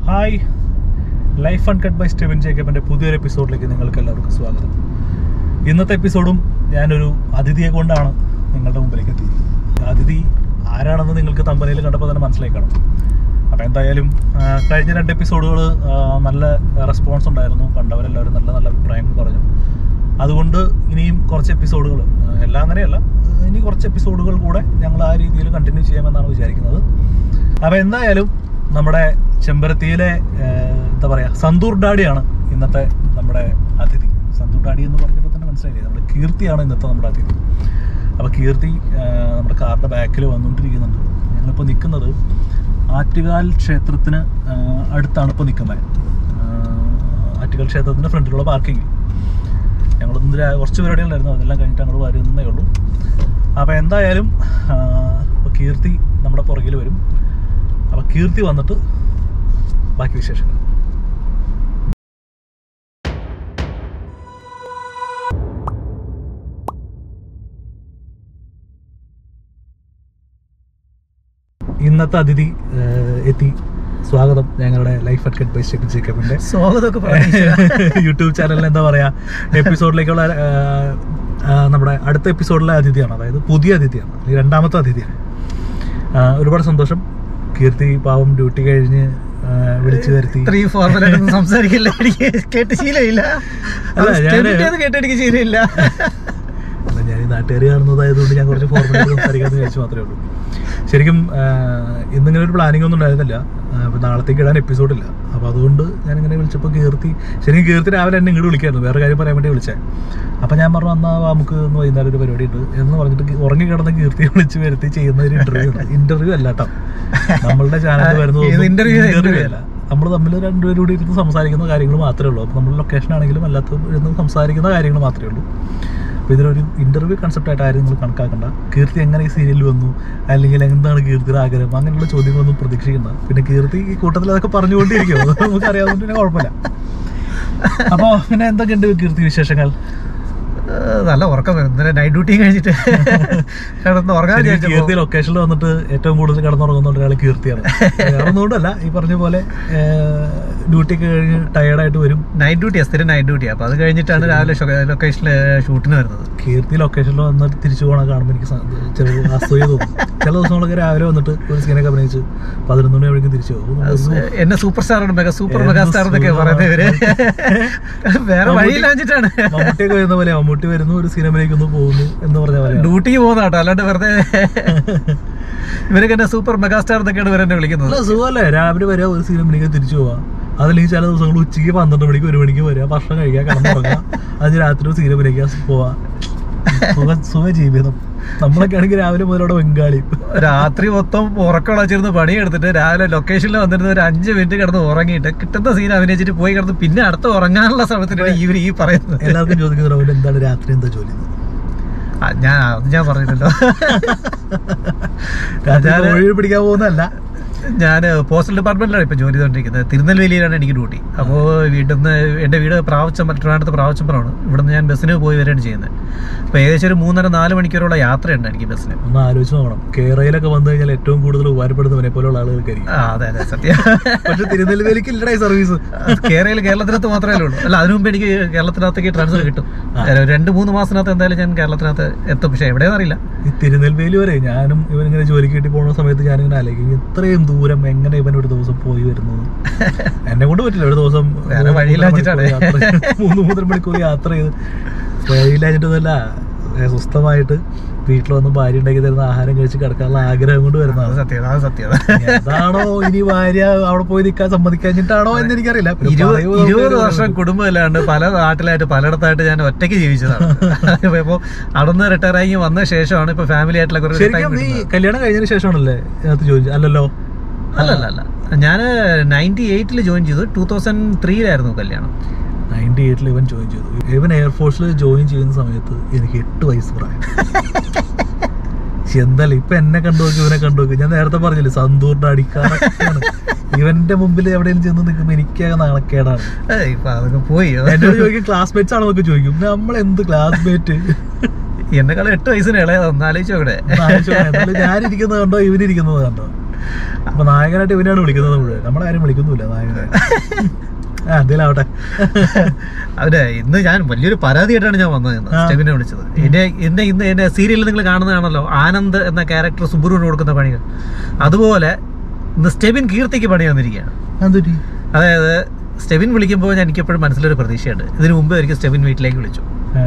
Hi life uncut by Steven ജേക്കബിൻ്റെ പുതിയൊരു എപ്പിസോഡിലേക്ക് നിങ്ങൾക്ക് എല്ലാവർക്കും സ്വാഗതം ഇന്നത്തെ എപ്പിസോഡും ഞാനൊരു അതിഥിയെ കൊണ്ടാണ് നിങ്ങളുടെ മുമ്പിലേക്ക് എത്തിയിരിക്കുന്നത് അതിഥി ആരാണെന്ന് നിങ്ങൾക്ക് തമ്പനയിൽ കണ്ടപ്പോൾ തന്നെ മനസ്സിലായി കാണും അപ്പോൾ എന്തായാലും ആ, കഴിഞ്ഞ രണ്ട് എപ്പിസോഡുകൾ നല്ല റെസ്പോൺസ് ഉണ്ടായിരുന്നു കണ്ടവരെല്ലാവരും നല്ല നല്ല അഭിപ്രായങ്ങൾ പറഞ്ഞു അതുകൊണ്ട് ഇനിയും കുറച്ച് എപ്പിസോഡുകൾ എല്ലാം അങ്ങനെയല്ല ഇനി കുറച്ച് എപ്പിസോഡുകൾ കൂടെ ഞങ്ങൾ ആ രീതിയിൽ കണ്ടിന്യൂ ചെയ്യാമെന്നാണ് വിചാരിക്കുന്നത് അപ്പോൾ എന്തായാലും നമ്മുടെ ചെമ്പരത്തിയിലെ ഏഹ്, എന്താ പറയുക സന്തൂർ ഡാഡിയാണ് ഇന്നത്തെ നമ്മുടെ അതിഥി സന്തൂർ ഡാഡി എന്ന് പറഞ്ഞപ്പോൾ തന്നെ മനസ്സിലായില്ലേ നമ്മുടെ കീർത്തിയാണ് ഇന്നത്തെ നമ്മുടെ അതിഥി അപ്പോൾ കീർത്തി ഏഹ്, നമ്മുടെ കാറിൻ്റെ ബാക്കിൽ വന്നുകൊണ്ടിരിക്കുന്നുണ്ട് ഞങ്ങളിപ്പോൾ നിൽക്കുന്നത് ആറ്റുകാൽ ക്ഷേത്രത്തിന് ഏഹ്, അടുത്താണ് ഇപ്പോൾ നിൽക്കുന്നത് ആറ്റുകാൽ ക്ഷേത്രത്തിൻ്റെ ഫ്രണ്ടിലുള്ള പാർക്കിംഗ് ഞങ്ങളൊന്ന് രാ- കുറച്ച് പരിപാടികളുണ്ടായിരുന്നു അതെല്ലാം കഴിഞ്ഞിട്ട് അങ്ങോട്ട് വരുന്നേ ഉള്ളൂ അപ്പോൾ എന്തായാലും ഇപ്പോൾ കീർത്തി നമ്മുടെ പുറകിൽ വരും അപ്പോൾ കീർത്തി വന്നിട്ട് ബാക്കി വിശേഷങ്ങൾ ഇന്നത്തെ അതിഥി ഏഹ്, എത്തി സ്വാഗതം ഞങ്ങളുടെ ലൈഫ് അറ്റ് കട്ട് ബൈ സ്റ്റെപ്പിൻ ചേക്കപ്പിൻ്റെ സ്വാഗതമൊക്കെ പറഞ്ഞു യൂട്യൂബ് ചാനലിൽ എന്താ പറയാ എപ്പിസോഡിലേക്കുള്ള ആ, ആ, നമ്മുടെ അടുത്ത എപ്പിസോഡിലെ അതിഥിയാണ് അതായത് പുതിയ അതിഥിയാണ് അല്ലെങ്കിൽ രണ്ടാമത്തെ അതിഥിയാണ് ആ, ഒരുപാട് സന്തോഷം കീർത്തി പാവം ഡ്യൂട്ടി കഴിഞ്ഞ് ആ, വിളിച്ചു വരുത്തി ത്രീ ഫോർമലായിട്ടൊന്നും സംസാരിക്കില്ല എനിക്ക് കേട്ട് ശീലമില്ല അല്ല, ഞാന് അത് കേട്ട് എനിക്ക് ശീലമില്ല അല്ല ഞാൻ ഈ നാട്ടുകാർ കാണുന്നതായതുകൊണ്ട് ഞാൻ കുറച്ച് ഫോർമാലിറ്റി സംസാരിക്കാമെന്ന് വിചാരിച്ചു മാത്രമേ ഉള്ളൂ ശരിക്കും ആ, ഇന്നിങ്ങനെ ഒരു പ്ലാനിംഗ് ഒന്നും ഉണ്ടായിരുന്നില്ല ആ, അപ്പൊ നാളത്തേക്ക് ഇടാൻ എപ്പിസോഡില്ല അപ്പോൾ അതുകൊണ്ട് ഞാനിങ്ങനെ വിളിച്ചപ്പോൾ കീർത്തി ശരിക്കും കീർത്തി രാവിലെ എന്നെ ഇങ്ങോട്ട് വിളിക്കായിരുന്നു വേറെ കാര്യം പറയാൻ വേണ്ടി വിളിച്ചേ അപ്പോൾ ഞാൻ പറഞ്ഞു എന്നാൽ നമുക്ക് ഇന്ന് വൈകുന്നേരം ഒരു പരിപാടി ഉണ്ട് എന്ന് പറഞ്ഞിട്ട് കീ- ഉറങ്ങി കിടന്ന കീർത്തിയെ വിളിച്ച് വരുത്തി ചെയ്യുന്ന ഒരു ഇന്റർവ്യൂ ഇന്റർവ്യൂ അല്ല കേട്ടോ നമ്മളുടെ ചാനലിൽ വരുന്നത് ഇത് interview അല്ല, ഇന്റർവ്യൂ interview അല്ല നമ്മൾ തമ്മിൽ രണ്ടുപേരും കൂടി ഇരുന്ന് സംസാരിക്കുന്ന കാര്യങ്ങൾ മാത്രമേ ഉള്ളൂ അപ്പോൾ നമ്മൾ ലൊക്കേഷൻ ആണെങ്കിലും അല്ലാത്ത ഇരുന്ന് സംസാരിക്കുന്ന കാര്യങ്ങൾ മാത്രമേ ഉള്ളൂ അപ്പോൾ ഇതിനൊരു ഇന്റർവ്യൂ കൺസെപ്റ്റ് ആയിട്ട് ആരും നിങ്ങൾ കണക്കാക്കണ്ട കീർത്തി എങ്ങനെ ഈ സീരിയലിൽ വന്നു അല്ലെങ്കിൽ എന്താണ് കീർത്തിയുടെ ആഗ്രഹം അങ്ങനെയുള്ള ചോദ്യങ്ങളൊന്നും പ്രതീക്ഷിക്കണ്ട പിന്നെ കീർത്തി ഈ കൂട്ടത്തിൽ അതൊക്കെ പറഞ്ഞുകൊണ്ടിരിക്കും അത് നമുക്ക് അറിയാവുന്നതിന് പിന്നെ കുഴപ്പമില്ല അപ്പോൾ പിന്നെ എന്തൊക്കെയുണ്ട് കീർത്തി വിശേഷങ്ങൾ ഏഹ് നല്ല ഉറക്കം വരും ഇന്നലെ നൈറ്റ് ഡ്യൂട്ടി കഴിഞ്ഞിട്ട് കിടന്ന് ഉറങ്ങാൻ ശരിക്കും വിചാരിച്ചപ്പോ കീർത്തി ലൊക്കേഷനിൽ വന്നിട്ട് ഏറ്റവും കൂടുതൽ കിടന്നുറങ്ങുന്ന ഒരാൾ കീർത്തിയാണ് വേറെ ഒന്നുകൊണ്ടല്ല ഈ പറഞ്ഞ പോലെ ഡ്യൂട്ടി ഒക്കെ കഴിഞ്ഞ് ടയേർഡായിട്ട് വരും നൈറ്റ് ഡ്യൂട്ടിയാ സ്ഥിരം നൈറ്റ് ഡ്യൂട്ടിയാ അപ്പൊ അത് കഴിഞ്ഞിട്ടാണ് രാവിലെ ലൊക്കേഷനിൽ ഷൂട്ടിന് വരുന്നത് കീർത്തി ലൊക്കേഷനിൽ വന്നിട്ട് തിരിച്ചു പോകണ കാണുമ്പോൾ എനിക്ക് സ- ചെറിയ അസൂയ തോന്നും ചില ദിവസങ്ങളൊക്കെ രാവിലെ വന്നിട്ട് ഒരു സീനൊക്കെ അഭിനയിച്ച് പതിനൊന്ന് മണിയാകുമ്പോഴേക്കും തിരിച്ചു പോകും അത് എന്നെ സൂപ്പർ സ്റ്റാർ ആണ് മെഗാ സൂപ്പർ എന്ത് മെഗാ സ്റ്റാർ എന്നൊക്കെ സുഖമാണ്. പറയുന്നത് ഇവര് വേറെ വഴിയില്ല വെച്ചിട്ടാണ് മമ്മൂട്ടിയൊക്കെ വരുന്ന പോലെ മമ്മൂട്ടി വരുന്നു ഒരു സിനിമയിലേക്ക് ഒന്ന് പോകുന്നു എന്ന് പറഞ്ഞ പോലെ ഡ്യൂട്ടിക്ക് പോകുന്ന കേട്ടോ അല്ലാണ്ട് വെറുതെ ഇവരൊക്കെ എന്നെ സൂപ്പർ മെഗാ സ്റ്റാർ എന്നൊക്കെയാണ് ഇവരെന്നെ വിളിക്കുന്നത് നല്ല സുഖമല്ലേ രാവിലെ വരിക ഒരു സിനിമയിലേക്ക് തിരിച്ചു പോവാ അതല്ലെങ്കിൽ ചില ദിവസങ്ങൾ ഉച്ചയ്ക്ക് പന്ത്രണ്ട് മണിക്ക് ഒരു മണിക്ക് വരിക ഭക്ഷണം കഴിക്കുക കിടന്നുറങ്ങുക അതിന് രാത്രി ഒരു സിനിമയിലേക്ക് പോവാ സുഖ സുഖ ജീവിതം നമ്മളൊക്കെ ആണെങ്കിൽ രാവിലെ മുതൽ അവിടെ ബംഗാളി രാത്രി മൊത്തം ഉറക്കളച്ചിരുന്ന് പണിയെടുത്തിട്ട് രാവിലെ ലൊക്കേഷനിൽ വന്നിരുന്ന ഒരു അഞ്ച് മിനിറ്റ് കിടന്ന് ഉറങ്ങിയിട്ട് കിട്ടുന്ന സീൻ അഭിനയിച്ചിട്ട് പോയി കിടന്ന് പിന്നെ അടുത്ത ഉറങ്ങാനുള്ള സമയത്തിനാണ് ഇവർ ഈ പറയുന്നത് എല്ലാവർക്കും ചോദിക്കുന്നത് അവൻ എന്താണ് രാത്രി എന്താ ജോലി എന്ന്. ആ, ഞാൻ അത് ഞാൻ പറഞ്ഞിട്ടുണ്ടോ രാത്രി ഞാന് കോഴി പിടിക്കാൻ പോകുന്നതല്ല ഞാൻ പോസ്റ്റൽ ഡിപ്പാർട്ട്മെന്റിലാണ് ഇപ്പൊ ജോലി ചെയ്തുകൊണ്ടിരിക്കുന്നത് തിരുനെൽവേലിയിലാണ് എനിക്ക് ഡ്യൂട്ടി അപ്പോൾ വീട്ടിൽ നിന്ന് എൻ്റെ വീട് പ്രാവച്ചമ്പലം ട്രിവാൻഡ്രത്ത് പ്രാവച്ചമ്പലമാണ് ഇവിടുന്ന് ഞാൻ ബസ്സിന് പോയി വരികയാണ് ചെയ്യുന്നത് അപ്പോൾ ഏകദേശം ഒരു മൂന്നര നാല് മണിക്കൂറുള്ള യാത്രയുണ്ട് എനിക്ക് ബസ്സിന് ഒന്ന് ആലോചിച്ച് നോക്കണം കേരളയിലൊക്കെ വന്നു കഴിഞ്ഞാൽ ഏറ്റവും കൂടുതൽ ഉപകാരപ്പെടുന്നവനെ പോലെയുള്ള ആളുകൾക്കായിരിക്കും ആ അതെ അതെ സത്യം പക്ഷെ തിരുനെൽവേലിക്ക് ഇല്ലടാ ഈ സർവീസ് കേരളയിൽ കേരളത്തിനകത്ത് മാത്രമേ ഉള്ളൂ അല്ല അതിനു മുമ്പ് എനിക്ക് കേരളത്തിനകത്തേക്ക് ട്രാൻസ്ഫർ കിട്ടും രണ്ട് മൂന്ന് മാസത്തിനകത്ത് എന്തായാലും ഞാൻ കേരളത്തിനകത്ത് എത്തും പക്ഷെ എവിടെയെന്ന് അറിയില്ല ഈ തിരുനെൽവേലി വരെ ഞാനും ഇവനിങ്ങനെ ജോലിക്ക് വേണ്ടി പോകുന്ന സമയത്ത് ഞാനിങ്ങനെ ആലോചിക്കും ഇത്രയും ദൂരം എങ്ങനെ ഇവൻ ഒരു ദിവസം പോയി വരുന്നത് എന്നെ കൊണ്ട് പറ്റില്ല ഒരു ദിവസം വേറെ മൂന്ന് വഴിയില്ല മണിക്കൂർ വെച്ചിട്ടാണ്. യാത്ര ചെയ്ത് മൂന്ന് മൂന്നര മണിക്കൂർ യാത്ര ചെയ്ത് വഴിയില്ലാഞ്ഞിട്ടൊന്നുമല്ല ഏ, സ്വസ്ഥമായിട്ട് വീട്ടിൽ വന്ന് ഭാര്യ ഉണ്ടാക്കി തരുന്ന ആഹാരം കഴിച്ച് കിടക്കാനുള്ള ആഗ്രഹം കൊണ്ട് അത് വരുന്നതാണ് സത്യം അത് സത്യം അതാണോ ഇനി ഭാര്യ അവിടെ പോയി നിൽക്കാൻ സമ്മതിക്കാഞ്ഞിട്ടാണോ എന്ന് എനിക്കറിയില്ല പിന്നെ ഇരുപത് പറയുമ്പോൾ ഇരുപത് നമുക്ക് വർഷം കുടുംബമില്ലാണ്ട് പല നാട്ടിലായിട്ട് പലയിടത്തായിട്ട് ഞാൻ ഒറ്റയ്ക്ക് ജീവിച്ചതാണ് ഇപ്പൊ അവിടുന്ന് റിട്ടയർ ആയി വന്ന ശേഷമാണ് ഇപ്പൊ ഫാമിലി ആയിട്ടുള്ള കുറേ ശരിക്കും time നീ കിട്ടുന്നത്. കല്യാണം കഴിഞ്ഞതിന് ശേഷമാണല്ലേ ഇതിനകത്ത് ജോലി അല്ലല്ലോ അല്ല അല്ല അല്ല ഞാൻ നയൻറ്റി എയ്റ്റിൽ ജോയിൻ ചെയ്തു ടൂ തൗസൻഡ് ത്രീയിലായിരുന്നു കല്യാണം നയൻറ്റി എയ്റ്റിൽ ഇവൻ ജോയിൻ ചെയ്തു ഇവൻ എയർഫോഴ്സിൽ ജോയിൻ ചെയ്യുന്ന സമയത്ത് എനിക്ക് എട്ട് വയസ്സ് പ്രായം പക്ഷെ എന്തായാലും ഇപ്പൊ എന്നെ കണ്ടു നോക്കി ഇവനെ കണ്ടു നോക്കി ഞാൻ നേരത്തെ പറഞ്ഞില്ലേ സന്തൂറിന്റെ അടിക്കാറൊക്കെയാണ് ഇവന്റെ മുമ്പിൽ എവിടെയും ചെന്ന് നിൽക്കുമ്പോ എനിക്കാകെ നാണക്കേടാണ് ഏയ്, ഇപ്പൊ അതൊക്കെ പോയി എന്നോട് ചോദിക്കും ക്ലാസ്മേറ്റ്സ് ആണോ എന്നൊക്കെ ചോദിക്കും നമ്മൾ എന്ത് ക്ലാസ്മേറ്റ് എന്നെക്കാളും എട്ട് വയസ്സിന് ഇളയതാ ഒന്ന് ആലോചിച്ചോ ഇവിടെ ഞാനിരിക്കുന്നത് കണ്ടോ ഇവനിരിക്കുന്നത് കണ്ടോ അപ്പൊ നായകനായിട്ട് ഇവനെയാണ് വിളിക്കുന്നത് മുഴുവൻ നമ്മളാരും വിളിക്കുന്നില്ല നായകനെ ആ എന്തേലാവട്ടെ അതെ ഇന്ന് ഞാൻ വലിയൊരു പരാതിയായിട്ടാണ് ഞാൻ വന്നത് ഇന്ന് ആ. സ്റ്റെബിനെ വിളിച്ചത് എന്റെ എന്റെ ഇന്ന് എന്റെ സീരിയലിൽ നിങ്ങൾ കാണുന്നതാണല്ലോ ആനന്ദ് എന്ന ക്യാരക്ടർ സുബുറുവിന് കൊടുക്കുന്ന പണികൾ അതുപോലെ ഇന്ന് സ്റ്റെബിൻ കീർത്തിക്ക് പണി വന്നിരിക്കുകയാണ് എന്തൊരു അതായത് സ്റ്റെബിൻ വിളിക്കുമ്പോൾ ഞാൻ എനിക്കെപ്പോഴും മനസ്സിലൊരു പ്രതീക്ഷയുണ്ട് ഇതിനു മുമ്പ് ഒരിക്കൽ സ്റ്റെബിൻ വീട്ടിലേക്ക് വിളിച്ചു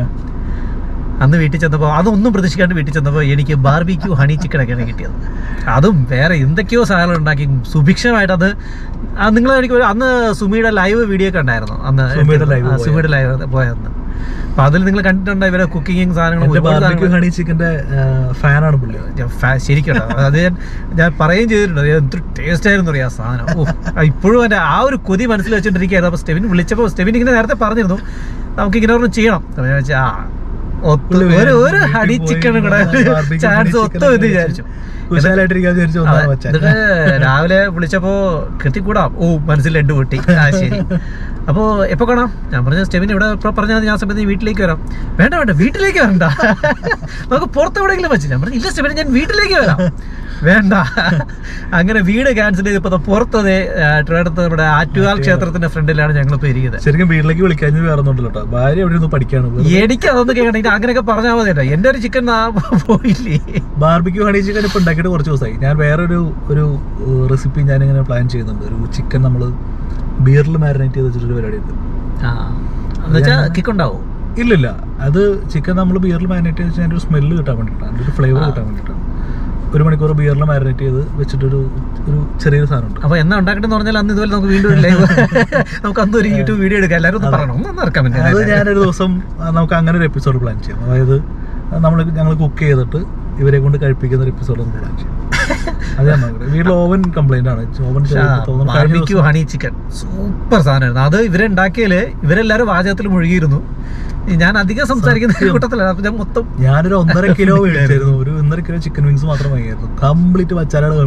അന്ന് വീട്ടിൽ ചെന്നപ്പോൾ അതൊന്നും പ്രതീക്ഷിക്കാണ്ട് വീട്ടിൽ ചെന്നപ്പോൾ എനിക്ക് ബാർബിക്യൂ ഹണി ചിക്കനൊക്കെയാണ് കിട്ടിയത് അതും വേറെ എന്തൊക്കെയോ സാധനം ഉണ്ടാക്കി സുഭിക്ഷമായിട്ട് അത് നിങ്ങൾ എനിക്ക് ഒരു- അന്ന് സുമിയുടെ ലൈവ് വീഡിയോ ഒക്കെ ഉണ്ടായിരുന്നു അന്ന് സുമിയുടെ live ആ, പോയത്. സുമിയുടെ ലൈവ് പോയന്ന് അപ്പൊ അതിൽ നിങ്ങൾ കണ്ടിട്ടുണ്ട് ഇവരെ കുക്കിങ്ങും സാധനങ്ങളും എന്റെ ഒരുപാട് ബാർബിക്യൂ സാധനങ്ങൾ- ഹണി ചിക്കന്റെ ഫാനാണ് പുള്ളി ഞാൻ ഫാ- ശരിക്കും കേട്ടോ. അത് ഞാൻ ഞാൻ പറയുകയും ചെയ്തിട്ടുണ്ട് അത് എന്തൊരു ടേസ്റ്റ് ആയിരുന്നു അറിയാം ആ സാധനം ഓ, ആ ഇപ്പോഴും എൻ്റെ ആ ഒരു കൊതി മനസ്സിൽ വെച്ചോണ്ടിരിക്കുകയായിരുന്നു അപ്പൊ സ്റ്റെവിൻ വിളിച്ചപ്പോൾ സ്റ്റെവിൻ ഇങ്ങനെ നേരത്തെ പറഞ്ഞിരുന്നു നമുക്ക് ഇങ്ങനെ ഒരെണ്ണം ചെയ്യണം അപ്പൊ ഞാൻ വെച്ചാൽ ആ ഒത്ത് പുള്ളി ഒരു ഒരു വീട്ടിൽ ഹണി പോയി ചിക്കനും കൂടെ barbecue ചാൻസ് honey ഒത്തു chicken എന്ന് ഒക്കെ വിചാരിച്ചു കുശാലായിട്ടിരിക്കാൻ വിചാരിച്ചു അതെ, വന്നതാ മച്ചാൻ. എന്നിട്ട് രാവിലെ വിളിച്ചപ്പോ കെട്ടിക്കൂടാം ഓ മനസ്സിൽ രണ്ട് പൊട്ടി ആ ശരി അപ്പോ എപ്പോ കാണാം ഞാൻ പറഞ്ഞ സ്റ്റെവിൻ ഇവിടെ ഇപ്പൊ പറഞ്ഞാൽ മതി, ഞാൻ സമയത്ത് നീ വീട്ടിലേക്ക് വരാം വേണ്ട വേണ്ട വീട്ടിലേക്ക് വരണ്ട നമുക്ക് പുറത്തെവിടെയെങ്കിലും വെച്ച് ഞാൻ പറഞ്ഞു ഇല്ല സ്റ്റെവിൻ ഞാൻ വീട്ടിലേക്ക് വരാം വേണ്ട അങ്ങനെ വീട് ക്യാൻസൽ ചെയ്ത് ഇപ്പൊ ദാ പുറത്ത് ദേ, ആ, ട്രിവാൻഡ്രത്ത് നമ്മുടെ ആറ്റുകാൽ ക്ഷേത്രത്തിന്റെ ഫ്രണ്ടിലാണ് ഞങ്ങൾ ഇപ്പൊ ഇരിക്കുന്നത് ശരിക്കും വീട്ടിലേക്ക് വിളിക്കാൻ വേറെ ഒന്നുമില്ല കേട്ടോ ഭാര്യ എവിടെ നിന്ന് പഠിക്കാണ് എനിക്ക് അതൊന്നും കേൾക്കണ്ട അങ്ങനെയൊക്കെ പറഞ്ഞാൽ മതി കേട്ടോ എന്റെ ഒരു ചിക്കൻ പോയില്ലേ ബാർബിക്യൂ ഹണി ചിക്കൻ ഇപ്പൊ ഉണ്ടാക്കിയിട്ട് കുറച്ച് ദിവസമായി ഞാൻ വേറൊരു ഒരു റെസിപ്പി ഞാൻ ഇങ്ങനെ പ്ലാൻ ചെയ്യുന്നുണ്ട് ഒരു ചിക്കൻ നമ്മൾ ബിയറിൽ മാരിനേറ്റ് ചെയ്ത് വെച്ചിട്ടൊരു പരിപാടി ഉണ്ട് ആ എന്നുവെച്ചാൽ കിക്കുണ്ടാവും ഇല്ലില്ല അത് ചിക്കൻ നമ്മൾ ബിയറിൽ മാരിനേറ്റ് ചെയ്ത് അതിൻ്റെ ഒരു സ്മെല്ല് കിട്ടാൻ വേണ്ടിയിട്ടാണ് അതിൻ്റെ ഒരു ഫ്ലേവർ കിട്ടാൻ വേണ്ടിയിട്ടാണ് ഒരു മണിക്കൂർ ബിയറിൽ മാരിനേറ്റ് ചെയ്ത് വെച്ചിട്ടൊരു ഒരു ചെറിയൊരു സാധനമുണ്ട് അപ്പൊ എന്നാ ഉണ്ടാക്കട്ടെന്ന് പറഞ്ഞാൽ അന്ന് ഇതുപോലെ നമുക്ക് വീണ്ടും ഒരു ലൈവ് നമുക്ക് അന്ന് ഒരു യൂട്യൂബ് വീഡിയോ എടുക്കാം എല്ലാവരും ഒന്ന് പറയണം ഒന്ന് ഇറക്കാൻ അത് ഞാനൊരു ദിവസം ആ, നമുക്ക് അങ്ങനെ ഒരു എപ്പിസോഡ് പ്ലാൻ ചെയ്യാം അതായത് നമ്മൾ ഞങ്ങൾ കുക്ക് ചെയ്തിട്ട് ഇവരെ കൊണ്ട് കഴിപ്പിക്കുന്ന ഒരു എപ്പിസോഡ് നമുക്ക് പ്ലാൻ ചെയ്യാം അത് ഞാൻ നോക്കട്ടെ വീട്ടിൽ ഓവൻ കംപ്ലൈന്റ് ആണ് ഓവൻ തോന്നുന്നു കഴിഞ്ഞ ബാർബിക്യൂ ദിവസം ഹണി ചിക്കൻ സൂപ്പർ സാധനമായിരുന്നു അത് ഇവരുണ്ടാക്കിയാല് ഇവരെല്ലാരും വാചകത്തിൽ മുഴുകിയിരുന്നു ഞാൻ അധികം സംസാരിക്കുന്ന സത്യം. കൂട്ടത്തിലാണ് അപ്പൊ ഞാൻ മൊത്തം ഞാനൊരു ഒന്നര കിലോ മേടിച്ചായിരുന്നു ഒരു ഒന്നര കിലോ ചിക്കൻ വിങ്സ് മാത്രം വാങ്ങിയായിരുന്നു കംപ്ലീറ്റ് വച്ചാലാണ്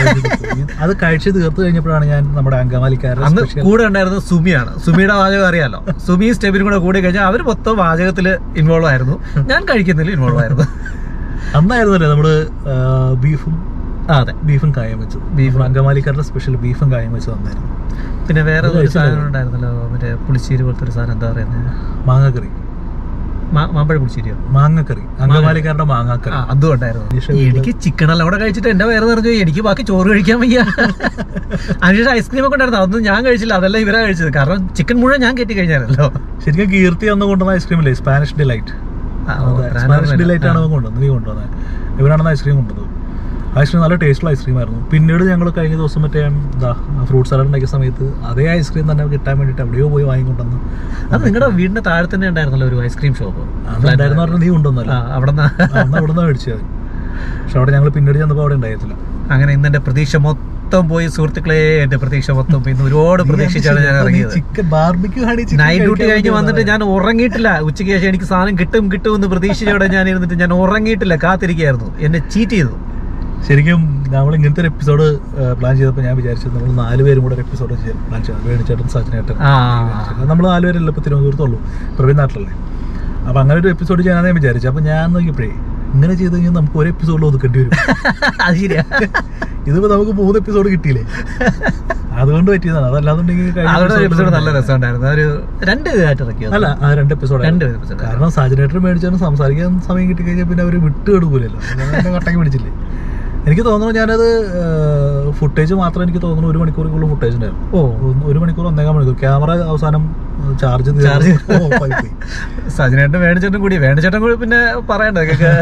അത് കഴിച്ച് തീർത്ത് കഴിഞ്ഞപ്പോഴാണ് ഞാൻ നമ്മുടെ അങ്കമാലിക്കാരുടെ അന്ന് സ്പെഷ്യൽ കൂടെ ഉണ്ടായിരുന്നത് സുമിയാണ് സുമിയുടെ വാചകം അറിയാലോ സുമി സ്റ്റെബിനും കൂടെ കൂടി കഴിഞ്ഞാൽ അവർ മൊത്തം വാചകത്തിൽ ഇൻവോൾവ് ആയിരുന്നു ഞാൻ കഴിക്കുന്നതിൽ ഇൻവോൾവ് ആയിരുന്നു അന്നായിരുന്നല്ലേ നമ്മള് ആ, ബീഫും ആ, അതെ ബീഫും കായം വെച്ചത് ബീഫും അങ്കമാലിക്കാരുടെ സ്പെഷ്യൽ ബീഫും കായം വെച്ചത് തന്നായിരുന്നു പിന്നെ വേറെ അത് ഒരു കഴിച്ചില്ലേ? സാധനം ഉണ്ടായിരുന്നല്ലോ മറ്റേ പുളിശ്ശേരി പോലത്തെ ഒരു സാധനം എന്താ പറയുന്നത് മാങ്ങക്കറി മാ- മാമ്പഴ പുളിശ്ശേരിയോ മാങ്ങക്കറി അങ്കമാലിക്കാരുടെ മാങ്ങാക്കറി ആ അതും ഉണ്ടായിരുന്നു നിഷ വീട്ടില് എനിക്ക് ചിക്കൻ എല്ലാം കൂടെ കഴിച്ചിട്ട് എന്റെ വയറ് നിറഞ്ഞു പോയി. എനിക്ക് ബാക്കി ചോറ് കഴിക്കാൻ വയ്യ അതിനുശേഷം ഐസ്ക്രീം ഒക്കെ ഉണ്ടായിരുന്നു അതൊന്നും ഞാൻ കഴിച്ചില്ല അതെല്ലാം ഇവരാ കഴിച്ചത് കാരണം ചിക്കൻ മുഴുവൻ ഞാൻ കെട്ടി കഴിഞ്ഞായിരുന്നല്ലോ ശരിക്കും കീർത്തി അന്ന് കൊണ്ടുവന്ന ഐസ്ക്രീം ഇല്ലേ സ്പാനിഷ് ഡിലൈറ്റ് ആ, ഓ, brand സ്പാനിഷ് ഓർമ്മയില്ല. ഡിലൈറ്റ് ആണ് ആ. അവൻ കൊണ്ടുവന്നത് നീ കൊണ്ടുവന്നത് ഇവരാണ് ഐസ്ക്രീം കൊണ്ടുവന്നത് ഐസ്ക്രീം നല്ല ടേസ്റ്റുള്ള ഐസ്ക്രീം ആയിരുന്നു പിന്നീട് ഞങ്ങൾ കഴിഞ്ഞ ദിവസം മറ്റേ എന്താ ഫ്രൂട്ട് സലാഡ് ഉണ്ടാക്കിയ സമയത്ത് അതേ ഐസ്ക്രീം തന്നെ കിട്ടാൻ വേണ്ടിയിട്ട് എവിടെയോ പോയി വാങ്ങിക്കൊണ്ടുവന്ന് അത് നിങ്ങളുടെ വീടിന്റെ താഴെ തന്നെ ഉണ്ടായിരുന്നല്ലോ ഒരു ഐസ്ക്രീം ഷോപ്പ് ഉണ്ടായിരുന്നു പറഞ്ഞാൽ നീ കൊണ്ടുവന്നല്ലോ അവിടെ അന്ന് അവിടെ നിന്ന് മേടിച്ചത് പക്ഷെ അവിടെ ഞങ്ങൾ പിന്നീട് ചെന്നപ്പോൾ അവിടെ ഉണ്ടായിരുന്നില്ല അങ്ങനെ ഇന്ന് എന്റെ പ്രതീക്ഷ മൊത്തം പോയി സുഹൃത്തുക്കളെ എന്റെ പ്രതീക്ഷ മൊത്തം പോയി ഇന്ന് ഒരുപാട് പ്രതീക്ഷിച്ചാണ് ഞാൻ ഇറങ്ങിയത് chicken barbecue honey night duty കഴിഞ്ഞ് വന്നിട്ട് ഞാൻ ഉറങ്ങിയിട്ടില്ല ഉച്ചയ്ക്ക് ശേഷം എനിക്ക് സാധനം കിട്ടും കിട്ടും എന്ന് പ്രതീക്ഷിച്ചവിടെ ഞാൻ ഇരുന്നിട്ട് ഞാൻ ഉറങ്ങിയിട്ടില്ല കാത്തിരിക്കുകയായിരുന്നു എന്നെ ചീറ്റ് ചെയ്തു ശരിക്കും നമ്മൾ ഇങ്ങനത്തെ ഒരു എപ്പിസോഡ് പ്ലാൻ ചെയ്തപ്പോൾ ഞാൻ വിചാരിച്ചത് നമ്മൾ നാല് പേരും കൂടെ ഒരു എപ്പിസോഡ് പ്ലാൻ ചെയ്തു വേണിച്ചേട്ടൻ സച്ചിനേട്ടൻ ആ നമ്മൾ നാലുപേരല്ല ഇപ്പോൾ തിരുവനന്തപുരത്തുള്ളൂ പ്രവീൺ നാട്ടിലല്ലേ അപ്പോൾ അങ്ങനെ ഒരു എപ്പിസോഡ് ചെയ്യാനാണ് ഞാൻ വിചാരിച്ചത് അപ്പോൾ ഞാൻ നോക്കിയപ്പോഴേ ഇങ്ങനെ ചെയ്ത് കഴിഞ്ഞാൽ നമുക്ക് ഒരു എപ്പിസോഡിൽ ഒതുക്കേണ്ടി വരും അത് ശരിയാ ഇതിപ്പോൾ നമുക്ക് മൂന്ന് എപ്പിസോഡ് കിട്ടിയില്ലേ അതുകൊണ്ട് പറ്റിയതാണ് അതല്ലാന്നുണ്ടെങ്കിൽ കഴിഞ്ഞ അതോടെ episode എപ്പിസോഡ് നല്ല ല് രസമുണ്ടായിരുന്നു ഒരു രണ്ട് ആയിട്ട് ഇറക്കിയത് അല്ല ആ രണ്ട് എപ്പിസോഡ് രണ്ട് എപ്പിസോഡ് കാരണം സാജനേറ്റർ മേടിച്ചാൽ സംസാരിക്കാൻ സമയം കിട്ടി കഴിഞ്ഞാൽ പിന്നെ അവർ വിട്ട് കെടുക്കൂലല്ലോ എന്നെ കട്ടക്ക് പിടിച്ചില്ലേ എനിക്ക് തോന്നുന്നു ഞാനത് ഫുട്ടേജ് മാത്രം എനിക്ക് തോന്നുന്നു ഒരു മണിക്കൂറിൽ ഫുട്ടേജ് ഉണ്ടായിരുന്നു ഓ ഒന്ന് ഒരു മണിക്കൂർ ഒന്നേകാൽ മണിക്കൂർ ക്യാമറ അവസാനം ചാർജ് Charge പോയി സജിനേട്ടൻ വേണിച്ചേട്ടൻ കൂടി വേണിച്ചേട്ടൻ കൂടി പിന്നെ പറയണ്ട ഇതൊക്കെ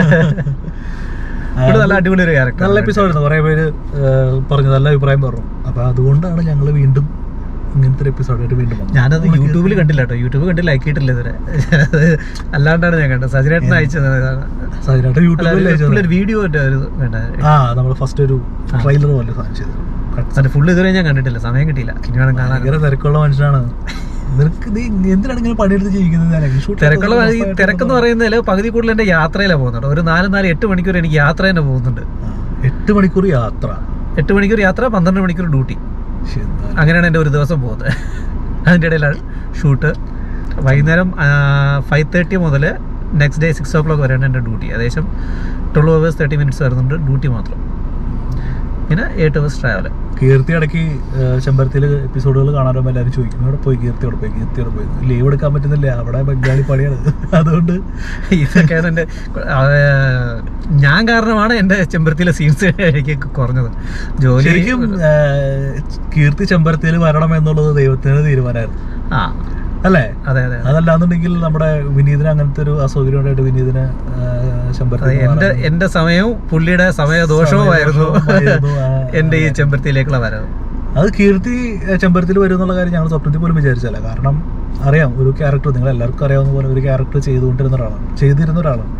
ഇവിടെ നല്ല അടിപൊളി ഒരു ക്യാരക്ടർ നല്ല എപ്പിസോഡായിരുന്നു കുറേ പേര് ഏഹ്, പറഞ്ഞു നല്ല അഭിപ്രായം പറഞ്ഞു അപ്പൊ അതുകൊണ്ടാണ് ഞങ്ങൾ വീണ്ടും ഇങ്ങനത്തെ ഒരു എപ്പിസോഡായിട്ട് വീണ്ടും വന്നത്. ഞാനത് യൂട്യൂബിൽ കണ്ടില്ല കേട്ടോ യൂട്യൂബ് കണ്ട് ലൈക്ക് ചെയ്തിട്ടില്ല ഇതുവരെ അല്ലാണ്ടാണ് ഞാൻ കണ്ടത് സജിനേട്ടൻ അയച്ചത് സാജനേട്ടൻ യൂട്യൂബിൽ അയച്ചത്. ഒരു വീഡിയോ ഒരു വേണ്ട ആ നമ്മൾ ഫസ്റ്റ് ഒരു ട്രെയിലർ പോലെ സാധനം ചെയ്തു Cuts. അതിന്റെ ഫുള്ള് ഇതുവരെ ഞാൻ കണ്ടിട്ടില്ല സമയം കിട്ടിയില്ല ഇനി വേണം കാണാൻ ഭയങ്കര തിരക്കുള്ള മനുഷ്യനാണ് നിനക്ക് നീ എന്തിനാണ് ഇങ്ങനെ പണിയെടുത്ത് ജീവിക്കുന്നത് ഞാൻ shoot തിരക്കുള്ള ചെയ്തത് ഈ ദിവസമായിട്ട് തിരക്കെന്ന് പറയുന്നതിൽ പകുതി കൂടുതൽ എന്റെ യാത്രയിലാണ് പോകുന്നുണ്ട് ഒരു നാല് നാല് എട്ട് മണിക്കൂർ എനിക്ക് യാത്ര തന്നെ പോകുന്നുണ്ട് ആ, എട്ട് മണിക്കൂർ യാത്ര എട്ട് മണിക്കൂർ യാത്ര പന്ത്രണ്ട് മണിക്കൂർ ഡ്യൂട്ടി ശ്ശെ, എന്താ- അങ്ങനെയാണ് എൻ്റെ ഒരു ദിവസം പോകുന്നത് അതിൻ്റെ ഇടയിലാണ് ഷൂട്ട് വൈകുന്നേരം ഫൈവ് തേർട്ടി മുതൽ next day six o'clock വരെയാണ് എൻ്റെ ഡ്യൂട്ടി ഏകദേശം ട്വൽവ് അവേഴ്സ് തേർട്ടി മിനിറ്റ്സ് വരുന്നുണ്ട് ഡ്യൂട്ടി മാത്രം പിന്നെ a two bus travel Keerthi ഇടയ്ക്ക് ചെമ്പരത്തിയിൽ എപ്പിസോഡുകൾ കാണാൻ വരുമ്പോൾ എല്ലാവരും ചോദിക്കും അവിടെ പോയി കീർത്തി അവിടെ പോയി കീർത്തി അവിടെ പോയി ലീവ് എടുക്കാൻ പറ്റുന്നില്ല അവിടെ ബംഗാളി പണിയാണ് അതുകൊണ്ട് ഇതൊക്കെയാണ് എൻ്റെ ഞാൻ കാരണമാണ് എൻ്റെ ചെമ്പരത്തിയിലെ സീൻസ് എനിക്ക് കുറഞ്ഞത് ജോലി ശരിക്കും ആ, കീർത്തി ചെമ്പരത്തിയിൽ വരണം എന്നുള്ളത് ദൈവത്തിന് തീരുമാനമായിരുന്നു ആ അല്ലേ അതെ അതെ അതല്ലാന്നുണ്ടെങ്കിൽ നമ്മുടെ വിനീതിന് അങ്ങനത്തെ ഒരു അസൗകര്യം ഉണ്ടായിട്ട് വിനീതിന് ആ, അതെ ചെമ്പരത്തി എൻ്റെ എൻ്റെ സമയവും പുള്ളിയുടെ സമയദോഷവുമായിരുന്നു സമയദോഷവുമായിരുന്നു, ആ, എൻ്റെ ഈ ചെമ്പരത്തിയിലേക്കുള്ള വരവ് അത് കീർത്തി ചെമ്പരത്തിൽ വരും എന്നുള്ള കാര്യം ഞങ്ങൾ സ്വപ്നത്തിൽ പോലും വിചാരിച്ചല്ല കാരണം അറിയാം ഒരു ക്യാരക്ടർ നിങ്ങൾ എല്ലാവർക്കും അറിയാവുന്ന പോലെ ഒരു ക്യാരക്ടർ ചെയ്തുകൊണ്ടിരുന്ന ഒരാളാണ് ചെയ്തിരുന്ന ഒരാളാണ്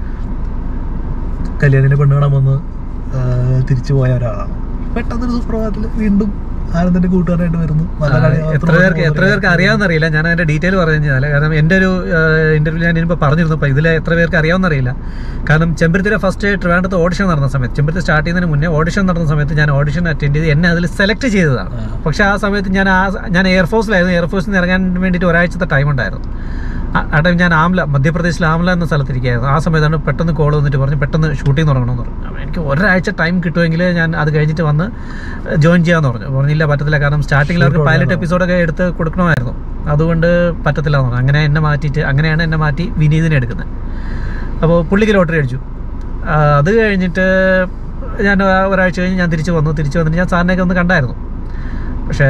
കല്യാണിനെ പെണ്ണ് കാണാൻ വന്ന് ആ, തിരിച്ചു പോയ ഒരാളാണ് പെട്ടെന്നൊരു സുപ്രഭാതത്തിൽ വീണ്ടും ആനന്ദിന്റെ കൂട്ടുകാരായിട്ട് വരുന്നു നല്ല ആ, കളി എത്ര മാത്രം പേർക്ക് എത്ര പേർക്ക് അറിയാമെന്നറിയില്ല ഞാൻ അതിന്റെ ഡീറ്റെയിൽ പറഞ്ഞു കഴിഞ്ഞാൽ കാരണം എൻ്റെ ഒരു ഇന്റർവ്യൂ ഞാൻ ഇനിയിപ്പോൾ പറഞ്ഞിരുന്നു അപ്പോൾ ഇതിൽ എത്ര പേർക്ക് അറിയാമെന്നറിയില്ല കാരണം ചെമ്പരത്തിയുടെ ഫസ്റ്റ് ട്രിവാൻഡത്ത് ഓഡിഷൻ നടന്ന സമയത്ത് ചെമ്പരത്തി സ്റ്റാർട്ട് ചെയ്യുന്നതിന് മുന്നേ ഓഡിഷൻ നടന്ന സമയത്ത് ഞാൻ ഓഡിഷൻ അറ്റൻഡ് ചെയ്ത് എന്നെ അതിൽ സെലക്ട് ചെയ്തതാണ് ആ. പക്ഷേ ആ സമയത്ത് ഞാൻ ആ ഞാൻ എയർഫോഴ്സിലായിരുന്നു എയർഫോഴ്സിൽ നിന്ന് ഇറങ്ങാൻ വേണ്ടിയിട്ട് ഒരാഴ്ചത്തെ ടൈം ഉണ്ടായിരുന്നു ആ- ആ ടൈം ഞാൻ ആംല മധ്യപ്രദേശിൽ ആംല എന്ന സ്ഥലത്തിരിക്കുകയായിരുന്നു ആ സമയത്താണ് പെട്ടെന്ന് കോൾ വന്നിട്ട് പറഞ്ഞു പെട്ടെന്ന് ഷൂട്ടിംഗ് തുടങ്ങണമെന്ന് പറഞ്ഞു അപ്പോൾ എനിക്ക് ഒരാഴ്ച ടൈം കിട്ടുമെങ്കിൽ ഞാൻ അത് കഴിഞ്ഞിട്ട് വന്ന് ജോയിൻ ചെയ്യാമെന്ന് പറഞ്ഞു പറഞ്ഞില്ല പറ്റത്തില്ല കാരണം സ്റ്റാർട്ടിങ്ങിൽ അവർക്ക് Shoot പൈലറ്റ് തുടങ്ങണം. എപ്പിസോഡൊക്കെ എടുത്ത് കൊടുക്കണമായിരുന്നു അതുകൊണ്ട് പറ്റത്തില്ല എന്ന് പറഞ്ഞു അങ്ങനെ എന്നെ മാറ്റിയിട്ട് അങ്ങനെയാണ് എന്നെ മാറ്റി വിനീതിനെ എടുക്കുന്നത് അപ്പോൾ പുള്ളിക്ക് ലോട്ടറി അടിച്ചു ആ, അത് കഴിഞ്ഞിട്ട് ഞാൻ ആ ഒരാഴ്ച കഴിഞ്ഞ് ഞാൻ തിരിച്ച് വന്നു തിരിച്ച് വന്നിട്ട് ഞാൻ സാറിനെയൊക്കെ ഒന്ന് കണ്ടായിരുന്നു പക്ഷേ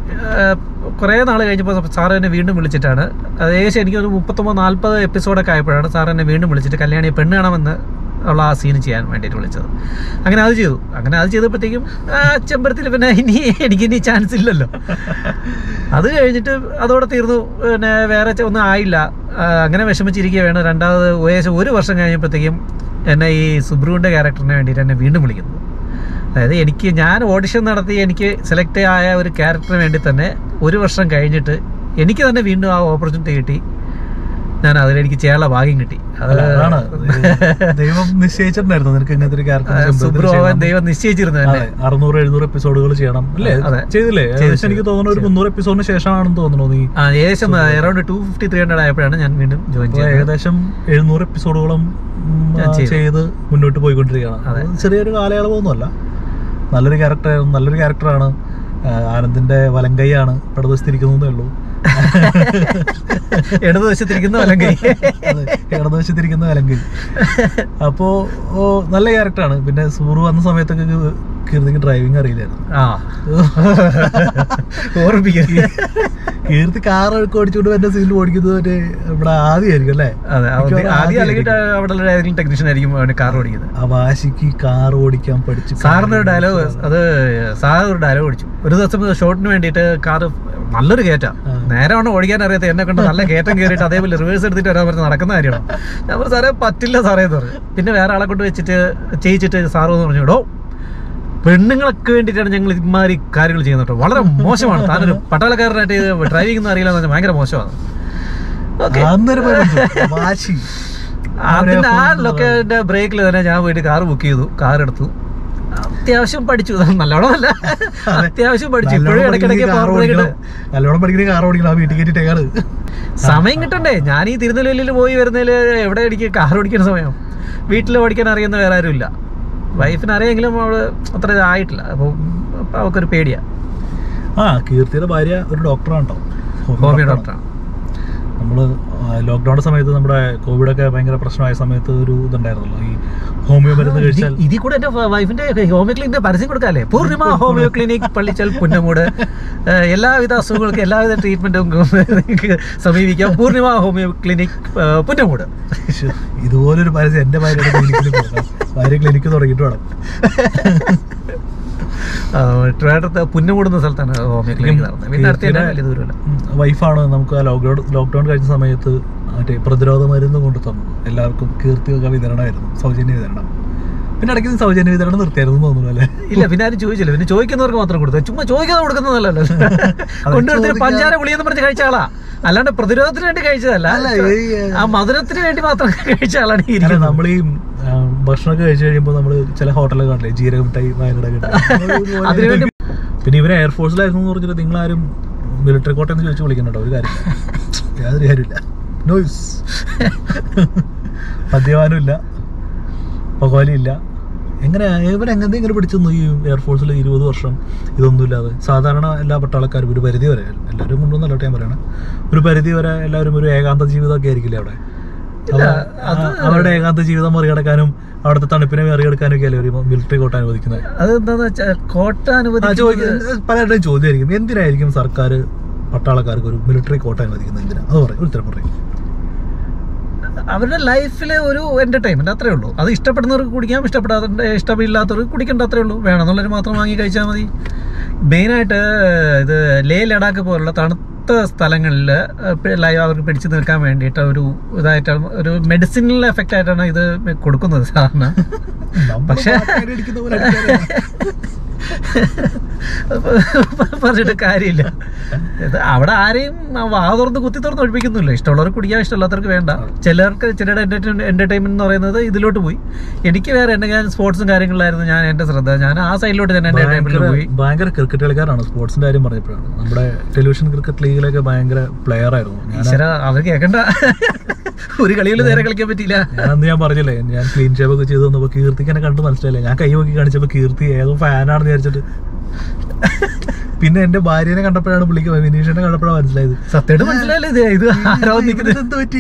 കുറേ നാൾ കഴിഞ്ഞപ്പോൾ സാർ എന്നെ വീണ്ടും വിളിച്ചിട്ടാണ് അത് ഏകദേശം എനിക്കൊരു മുപ്പത്തൊമ്പത് നാൽപ്പത് എപ്പിസോഡൊക്കെ ആയപ്പോഴാണ് സാർ എന്നെ വീണ്ടും വിളിച്ചിട്ട് കല്യാണി പെണ്ണ് കാണാമെന്ന് ഉള്ള ആ സീൻ ചെയ്യാൻ വേണ്ടിയിട്ട് വിളിച്ചത് അങ്ങനെ അത് ചെയ്തു അങ്ങനെ അത് ചെയ്തപ്പോഴത്തേക്കും ആ ചെമ്പരത്തിൽ പിന്നെ ഇനി എനിക്ക് ഇനി ചാൻസ് ഇല്ലല്ലോ അത് കഴിഞ്ഞിട്ട് അതോടെ തീർന്നു പിന്നെ വേറെ ചെ- ഒന്നും ആയില്ല ആ, അങ്ങനെ വിഷമിച്ചിരിക്കുകയാണ് രണ്ടാമത് ഏകദേശം ഒരു വർഷം കഴിഞ്ഞപ്പോഴത്തേക്കും എന്നെ ഈ സുബ്രുവിൻ്റെ ക്യാരക്ടറിന് വേണ്ടിയിട്ട് എന്നെ വീണ്ടും വിളിക്കുന്നത് അതായത് എനിക്ക് ഞാൻ ഓഡിഷൻ നടത്തി എനിക്ക് സെലക്ട് ആയ ഒരു ക്യാരക്ടറിന് വേണ്ടി തന്നെ ഒരു വർഷം കഴിഞ്ഞിട്ട് എനിക്ക് തന്നെ വീണ്ടും ആ ഓപ്പർച്യൂണിറ്റി കിട്ടി ഞാൻ അതിൽ എനിക്ക് ചെയ്യാനുള്ള ഭാഗ്യം കിട്ടി അത് അല്ല, അതാണ് ദൈവം നിശ്ചയിച്ചിട്ടുണ്ടായിരുന്നു നിനക്ക് ഇങ്ങനത്തെ ഒരു സുബ്രു അവൻ ക്യാരക്ടർ ദൈവം നിശ്ചയിച്ചിരുന്നു എന്നെ അതെ അറുന്നൂറ് എഴുന്നൂറ് എപ്പിസോഡുകൾ ചെയ്യണം അല്ലേ അതെ. ചെയ്തില്ലേ ചെയ്തു, ഏകദേശം എനിക്ക് തോന്നുന്നു ഒരു മുന്നൂറ് എപ്പിസോഡിന് ശേഷമാണെന്ന് തോന്നുന്നു നീ ആ ഏകദേശം around two fifty three hundred ആയപ്പോഴാണ് ഞാൻ വീണ്ടും ജോയിൻ അപ്പൊ ചെയ്തത് ഏകദേശം എഴുന്നൂറ് എപ്പിസോഡുകളും ഉം, ഞാൻ ആ, ചെയ്തു. ചെയ്ത് മുന്നോട്ട് പോയിക്കൊണ്ടിരിക്കുകയാണ് അതെ. അത് ചെറിയൊരു കാലയളവൊന്നുമല്ല നല്ലൊരു ക്യാരക്ടർ നല്ലൊരു ക്യാരക്ടറാണ് ആനന്ദിന്റെ വലങ്കൈയാണ് ഇടതുവശത്തിരിക്കുന്നതേ ഉള്ളൂ ഇടതുവശത്തിരിക്കുന്ന വലങ്കൈ അതെ, ഇടതുവശത്തിരിക്കുന്ന വലങ്കൈ അപ്പോ ഓ, നല്ല ക്യാരക്ടറാണ് പിന്നെ സൂറ് വന്ന സമയത്തൊക്കെ കീ- കീർത്തിക്ക് ഡ്രൈവിംഗ് അറിയില്ലായിരുന്നു ആ ഓർമ്മിപ്പിക്കുക കീർത്തി കാർ ഓടിച്ചുകൊണ്ട് എന്റെ സീനിൽ ഓടിക്കുന്നത് ഒരു ഇവിടെ ആദ്യമായിരിക്കും അല്ലേ അതെ അവൻ മിക്കവാറും ആദ്യം അല്ലെങ്കിൽ ആദ്യമായിരിക്കും. അവിടെ ഏതെങ്കിലും ടെക്നീഷ്യൻ ആയിരിക്കും അവന് കാർ ഓടിക്കുന്നത് ആ വാശിക്ക് കാർ ഓടിക്കാൻ പഠിച്ചു സാറിന് ഒരു ഡയലോഗ് അത് സാർ ഒരു ഡയലോഗ് ഓടിച്ചു ഒരു ദിവസം ഷോട്ടിന് വേണ്ടിയിട്ട് കാർ നല്ലൊരു കയറ്റാ ആ. നേരമാണ് ഓടിക്കാൻ അറിയാത്ത എന്നെ കണ്ട് നല്ല കയറ്റം കയറിയിട്ട് അതേപോലെ റിവേഴ്സ് എടുത്തിട്ട് വരാൻ പറഞ്ഞ് നടക്കുന്ന കാര്യമാണ് ഞാൻ പറഞ്ഞു സാറേ പറ്റില്ല സാറേ എന്ന് പറഞ്ഞു പിന്നെ വേറെ ആളെ കൊണ്ട് വെച്ചിട്ട് ചെയ്യിച്ചിട്ട് സാറ് എന്ന് പറഞ്ഞു ഇടോ പെണ്ണുങ്ങൾക്ക് വേണ്ടിയിട്ടാണ് ഞങ്ങൾ ഇമാതിരി കാര്യങ്ങൾ ചെയ്യുന്നത് കേട്ടോ വളരെ മോശമാണ് താനൊരു പട്ടാളക്കാരനായിട്ട് ഡ്രൈവിംഗ് ഒന്നും അറിയില്ല എന്ന് പറഞ്ഞാൽ ഭയങ്കര മോശമാണ് ഓക്കെ അന്നേരം പോയി വാശി അതിന്റെ ആ ലൊക്കേഷന്റെ ബ്രേക്കിൽ തന്നെ ഞാൻ പോയിട്ട് കാർ ബുക്ക് ചെയ്തു കാർ എടുത്തു അത്യാവശ്യം പഠിച്ചു നല്ലോണമല്ല അത്യാവശ്യം പഠിച്ചു ഇപ്പോഴും ഇടയ്ക്കിടയ്ക്ക് കാർ power break ഓടിക്കണം ഇട്ട് നല്ലോണം പഠിക്കണ കാർ ഓടിക്കണം ആ വീട്ടിൽ കയറ്റി ടയർ സമയം കിട്ടണ്ടേ ഞാൻ ഈ തിരുനെല്വേലിയിൽ പോയി വരുന്നതിൽ എവിടെ എനിക്ക് കാർ ഓടിക്കുന്ന സമയം വീട്ടിൽ ഓടിക്കാൻ അറിയുന്ന വേറെ ആരും ഇല്ല വൈഫിന് അറിയാമെങ്കിലും അവള് അത്ര ഇതായിട്ടില്ല അപ്പോൾ അപ്പോൾ അവൾക്കൊരു പേടിയാ ആ കീർത്തിയുടെ ഭാര്യ ഒരു ഡോക്ടറാണ് കേട്ടോ ഹോമിയോ ഡോക്ടറാണ് നമ്മള് ലോക്ക്ഡൌൺ സമയത്ത് നമ്മുടെ കോവിഡ് ഒക്കെ ഭയങ്കര പ്രശ്നമായ സമയത്ത് ഒരു ഇതുണ്ടായിരുന്നല്ലോ ഈ ഹോമിയോ മരുന്ന് കഴിച്ചാൽ ഇതിൽ കൂടെ എന്റെ വൈഫിന്റെ ഹോമിയോ ക്ലിനിക്കിന്റെ പരസ്യം കൊടുക്കാല്ലേ പൂർണിമ ഹോമിയോ ക്ലിനിക് പള്ളിച്ചൽ പുന്നമൂട് ഏഹ് എല്ലാവിധ അസുഖങ്ങൾക്ക് എല്ലാവിധ ട്രീറ്റ്മെന്റും നിങ്ങൾക്ക് സമീപിക്കാം പൂർണിമ ഹോമിയോ ക്ലിനിക് ഏഹ് പുന്നമൂട് ശ്ശെ, ഇതുപോലൊരു പരസ്യം എന്റെ ഭാര്യയുടെ ക്ലിനിക്കിൽ പോകാം ഭാര്യ ക്ലിനിക്ക് തുടങ്ങിയിട്ട് വേണം ആ, ട്രിവാൻഡ്രത്ത് പുന്നമൂട് എന്ന സ്ഥലത്താണ് ഹോമിയോ ക്ലിനിക് നടന്നത് പിന്നെ അടുത്ത് തന്നെ വലിയ ദൂരമില്ല വൈഫാണ് നമുക്ക് ആ ലോക്ക്ഡൌൺ ലോക്ക്ഡൌൺ കഴിഞ്ഞ സമയത്ത് മറ്റേ പ്രതിരോധ മരുന്ന് കൊണ്ട് തന്നു എല്ലാവർക്കും കീർത്തിയൊക്കെ വിതരണമായിരുന്നു സൗജന്യ വിതരണം പിന്നെ ഇടയ്ക്ക് നീ സൗജന്യ വിതരണം നിർത്തിയായിരുന്നു എന്ന് തോന്നുന്നു അല്ലേ ഇല്ല പിന്നെ ആരും ചോദിച്ചില്ല പിന്നെ ചോദിക്കുന്നവർക്ക് മാത്രം കൊടുത്തു ചുമ്മാ ചോദിക്കാതെ കൊടുക്കുന്നതല്ലല്ലോ കൊണ്ടുവരുത്തിന് ചോദിക്കാൻ- പഞ്ചാര ഗുളിയെന്ന് പറഞ്ഞ് കഴിച്ച ആളാ അല്ലാണ്ട് പ്രതിരോധത്തിന് വേണ്ടി കഴിച്ചതല്ല അല്ല, ഈ, ആ മധുരത്തിന് വേണ്ടി മാത്രം കഴിച്ച ആളാണ് ഈ അല്ല ഇരിക്കുന്നത് നമ്മൾ ഈ ആ, ഭക്ഷണമൊക്കെ കഴിച്ചു കഴിയുമ്പോൾ നമ്മൾ ചില ഹോട്ടലൊക്കെ കണ്ടില്ലേ ജീരക മിഠായി വയനാട് അതിനുവേണ്ടി പിന്നെ ഇവര് എയർഫോഴ്സിലായിരുന്നു എന്ന് പറഞ്ഞിട്ട് നിങ്ങളാരും മിലിറ്ററി കോട്ട എന്ന് ചോദിച്ചു വിളിക്കുന്നുണ്ടോ ഒരു കാര്യം യാതൊരു കാര്യമില്ല നോയ്സ് മദ്യപാനം ഇല്ല പുകവലിയില്ല എങ്ങനെ ഇവൻ എങ്ങനെ ഇങ്ങനെ പിടിച്ചു നിന്നു ഈ എയർഫോഴ്സിൽ ഇരുപത് വർഷം ഇതൊന്നുമില്ലാതെ സാധാരണ എല്ലാ പട്ടാളക്കാരും ഒരു പരിധി വരെ എല്ലാവരും കൊണ്ടൊന്നല്ല ഞാൻ പറയണേ ഒരു പരിധി വരെ എല്ലാവരും ഒരു ഏകാന്ത ജീവിതമൊക്കെ ആയിരിക്കില്ലേ അവിടെ ഇല്ല, അവ- ആ- അവരുടെ ഏകാന്ത ജീവിതം മറികടക്കാനും അവിടുത്തെ തണുപ്പിനെ മറികടക്കാനും ഒക്കെ അല്ലേ ഒരു മിലിറ്ററി കോട്ട അനുവദിക്കുന്നത് അതെന്താന്ന് വെച്ചാൽ കോട്ട ആ, അനുവദിക്കുന്നത് ചോദിക്ക- പലരുടെയും ചോദ്യമായിരിക്കും എന്തിനായിരിക്കും സർക്കാർ പട്ടാളക്കാർക്ക് ഒരു മിലിറ്ററി കോട്ട അനുവദിക്കുന്നത് എന്തിനാ അത് പറയും ഉത്തരം പറയും അവരുടെ ലൈഫിലെ ഒരു എന്റർടൈൻമെന്റ് അത്രേ ഉള്ളൂ അത് ഇഷ്ടപ്പെടുന്നവർക്ക് കുടിക്കാം ഇഷ്ടപ്പെടാത്ത ഇഷ്ടമില്ലാത്തവർക്ക് കുടിക്കേണ്ട അത്രേ ഉള്ളൂ വേണമെന്നുള്ളവർ മാത്രം വാങ്ങി കഴിച്ചാൽ മതി മെയിനായിട്ട് ഇത് ലേ ലഡാക്ക് പോലുള്ള തണുത്ത സ്ഥലങ്ങളിൽ അവർക്ക് പിടിച്ചു നിൽക്കാൻ വേണ്ടിയിട്ട് ഒരു ഇതായിട്ടാണ് ഒരു മെഡിസിനൽ എഫക്റ്റ് ആയിട്ടാണ് ഇത് കൊടുക്കുന്നത് സാധാരണ നമ്മള് പക്ഷേ- പാട്ടാടി അടിക്കുന്ന പോലെ അടിക്കാറില്ല. പറഞ്ഞിട്ട് കാര്യമില്ല ഇത് അവിടെ ആരെയും വാ തുറന്ന് കുത്തി തുറന്ന് ഒഴിപ്പിക്കുന്നില്ല ഇഷ്ടമുള്ളവർക്ക് കുടിക്കാം ഇഷ്ടമുള്ളവർക്ക് വേണ്ട ചിലർക്ക് ചിലരുടെ എന്റർടൈൻമെന്റ് എന്ന് പറയുന്നത് ഇതിലോട്ട് പോയി എനിക്ക് വേറെ എന്നെ ഞാൻ സ്പോർട്സും കാര്യങ്ങളിലായിരുന്നു ഞാൻ എന്റെ ശ്രദ്ധ ഞാൻ ആ സൈഡിലോട്ട് തന്നെ എന്റർടൈൻമെന്റ് ഭയങ്കര പോയി ഭയങ്കര ക്രിക്കറ്റ് കളിക്കാരാണ് സ്പോർട്സിന്റെ കാര്യം പറഞ്ഞപ്പോഴാണ് നമ്മുടെ ടെലിവിഷൻ ക്രിക്കറ്റ് ലീഗിലൊക്കെ ഭയങ്കര പ്ലെയർ ആയിരുന്നു ഞാൻ ഈശ്വര അവർ കേൾക്കണ്ട ഒരു കളിയിൽ നേരെ കളിക്കാൻ പറ്റിയില്ല ഞാൻ അന്ന് ഞാൻ പറഞ്ഞില്ലേ ഞാൻ ക്ലീൻ ഷേപ്പ് ഒക്കെ ചെയ്ത് വന്നപ്പോ കീർത്തിക്ക് എന്നെ കണ്ട് മനസ്സിലായില്ലേ ഞാൻ കൈ നോക്കി കാണിച്ചപ്പോ കീർത്തി ഏതോ ഫാനാണെന്ന് വിചാരിച്ചിട്ട് പിന്നെ എന്റെ ഭാര്യനെ കണ്ടപ്പോഴാണ് പുള്ളിക്ക് വിനീഷിനെ കണ്ടപ്പോഴാണ് മനസ്സിലായത് സത്യമായിട്ട് മനസ്സിലായില്ലേ ഇത് ഇത് ആരോ നിൽക്കുന്നത് എന്ത് പറ്റി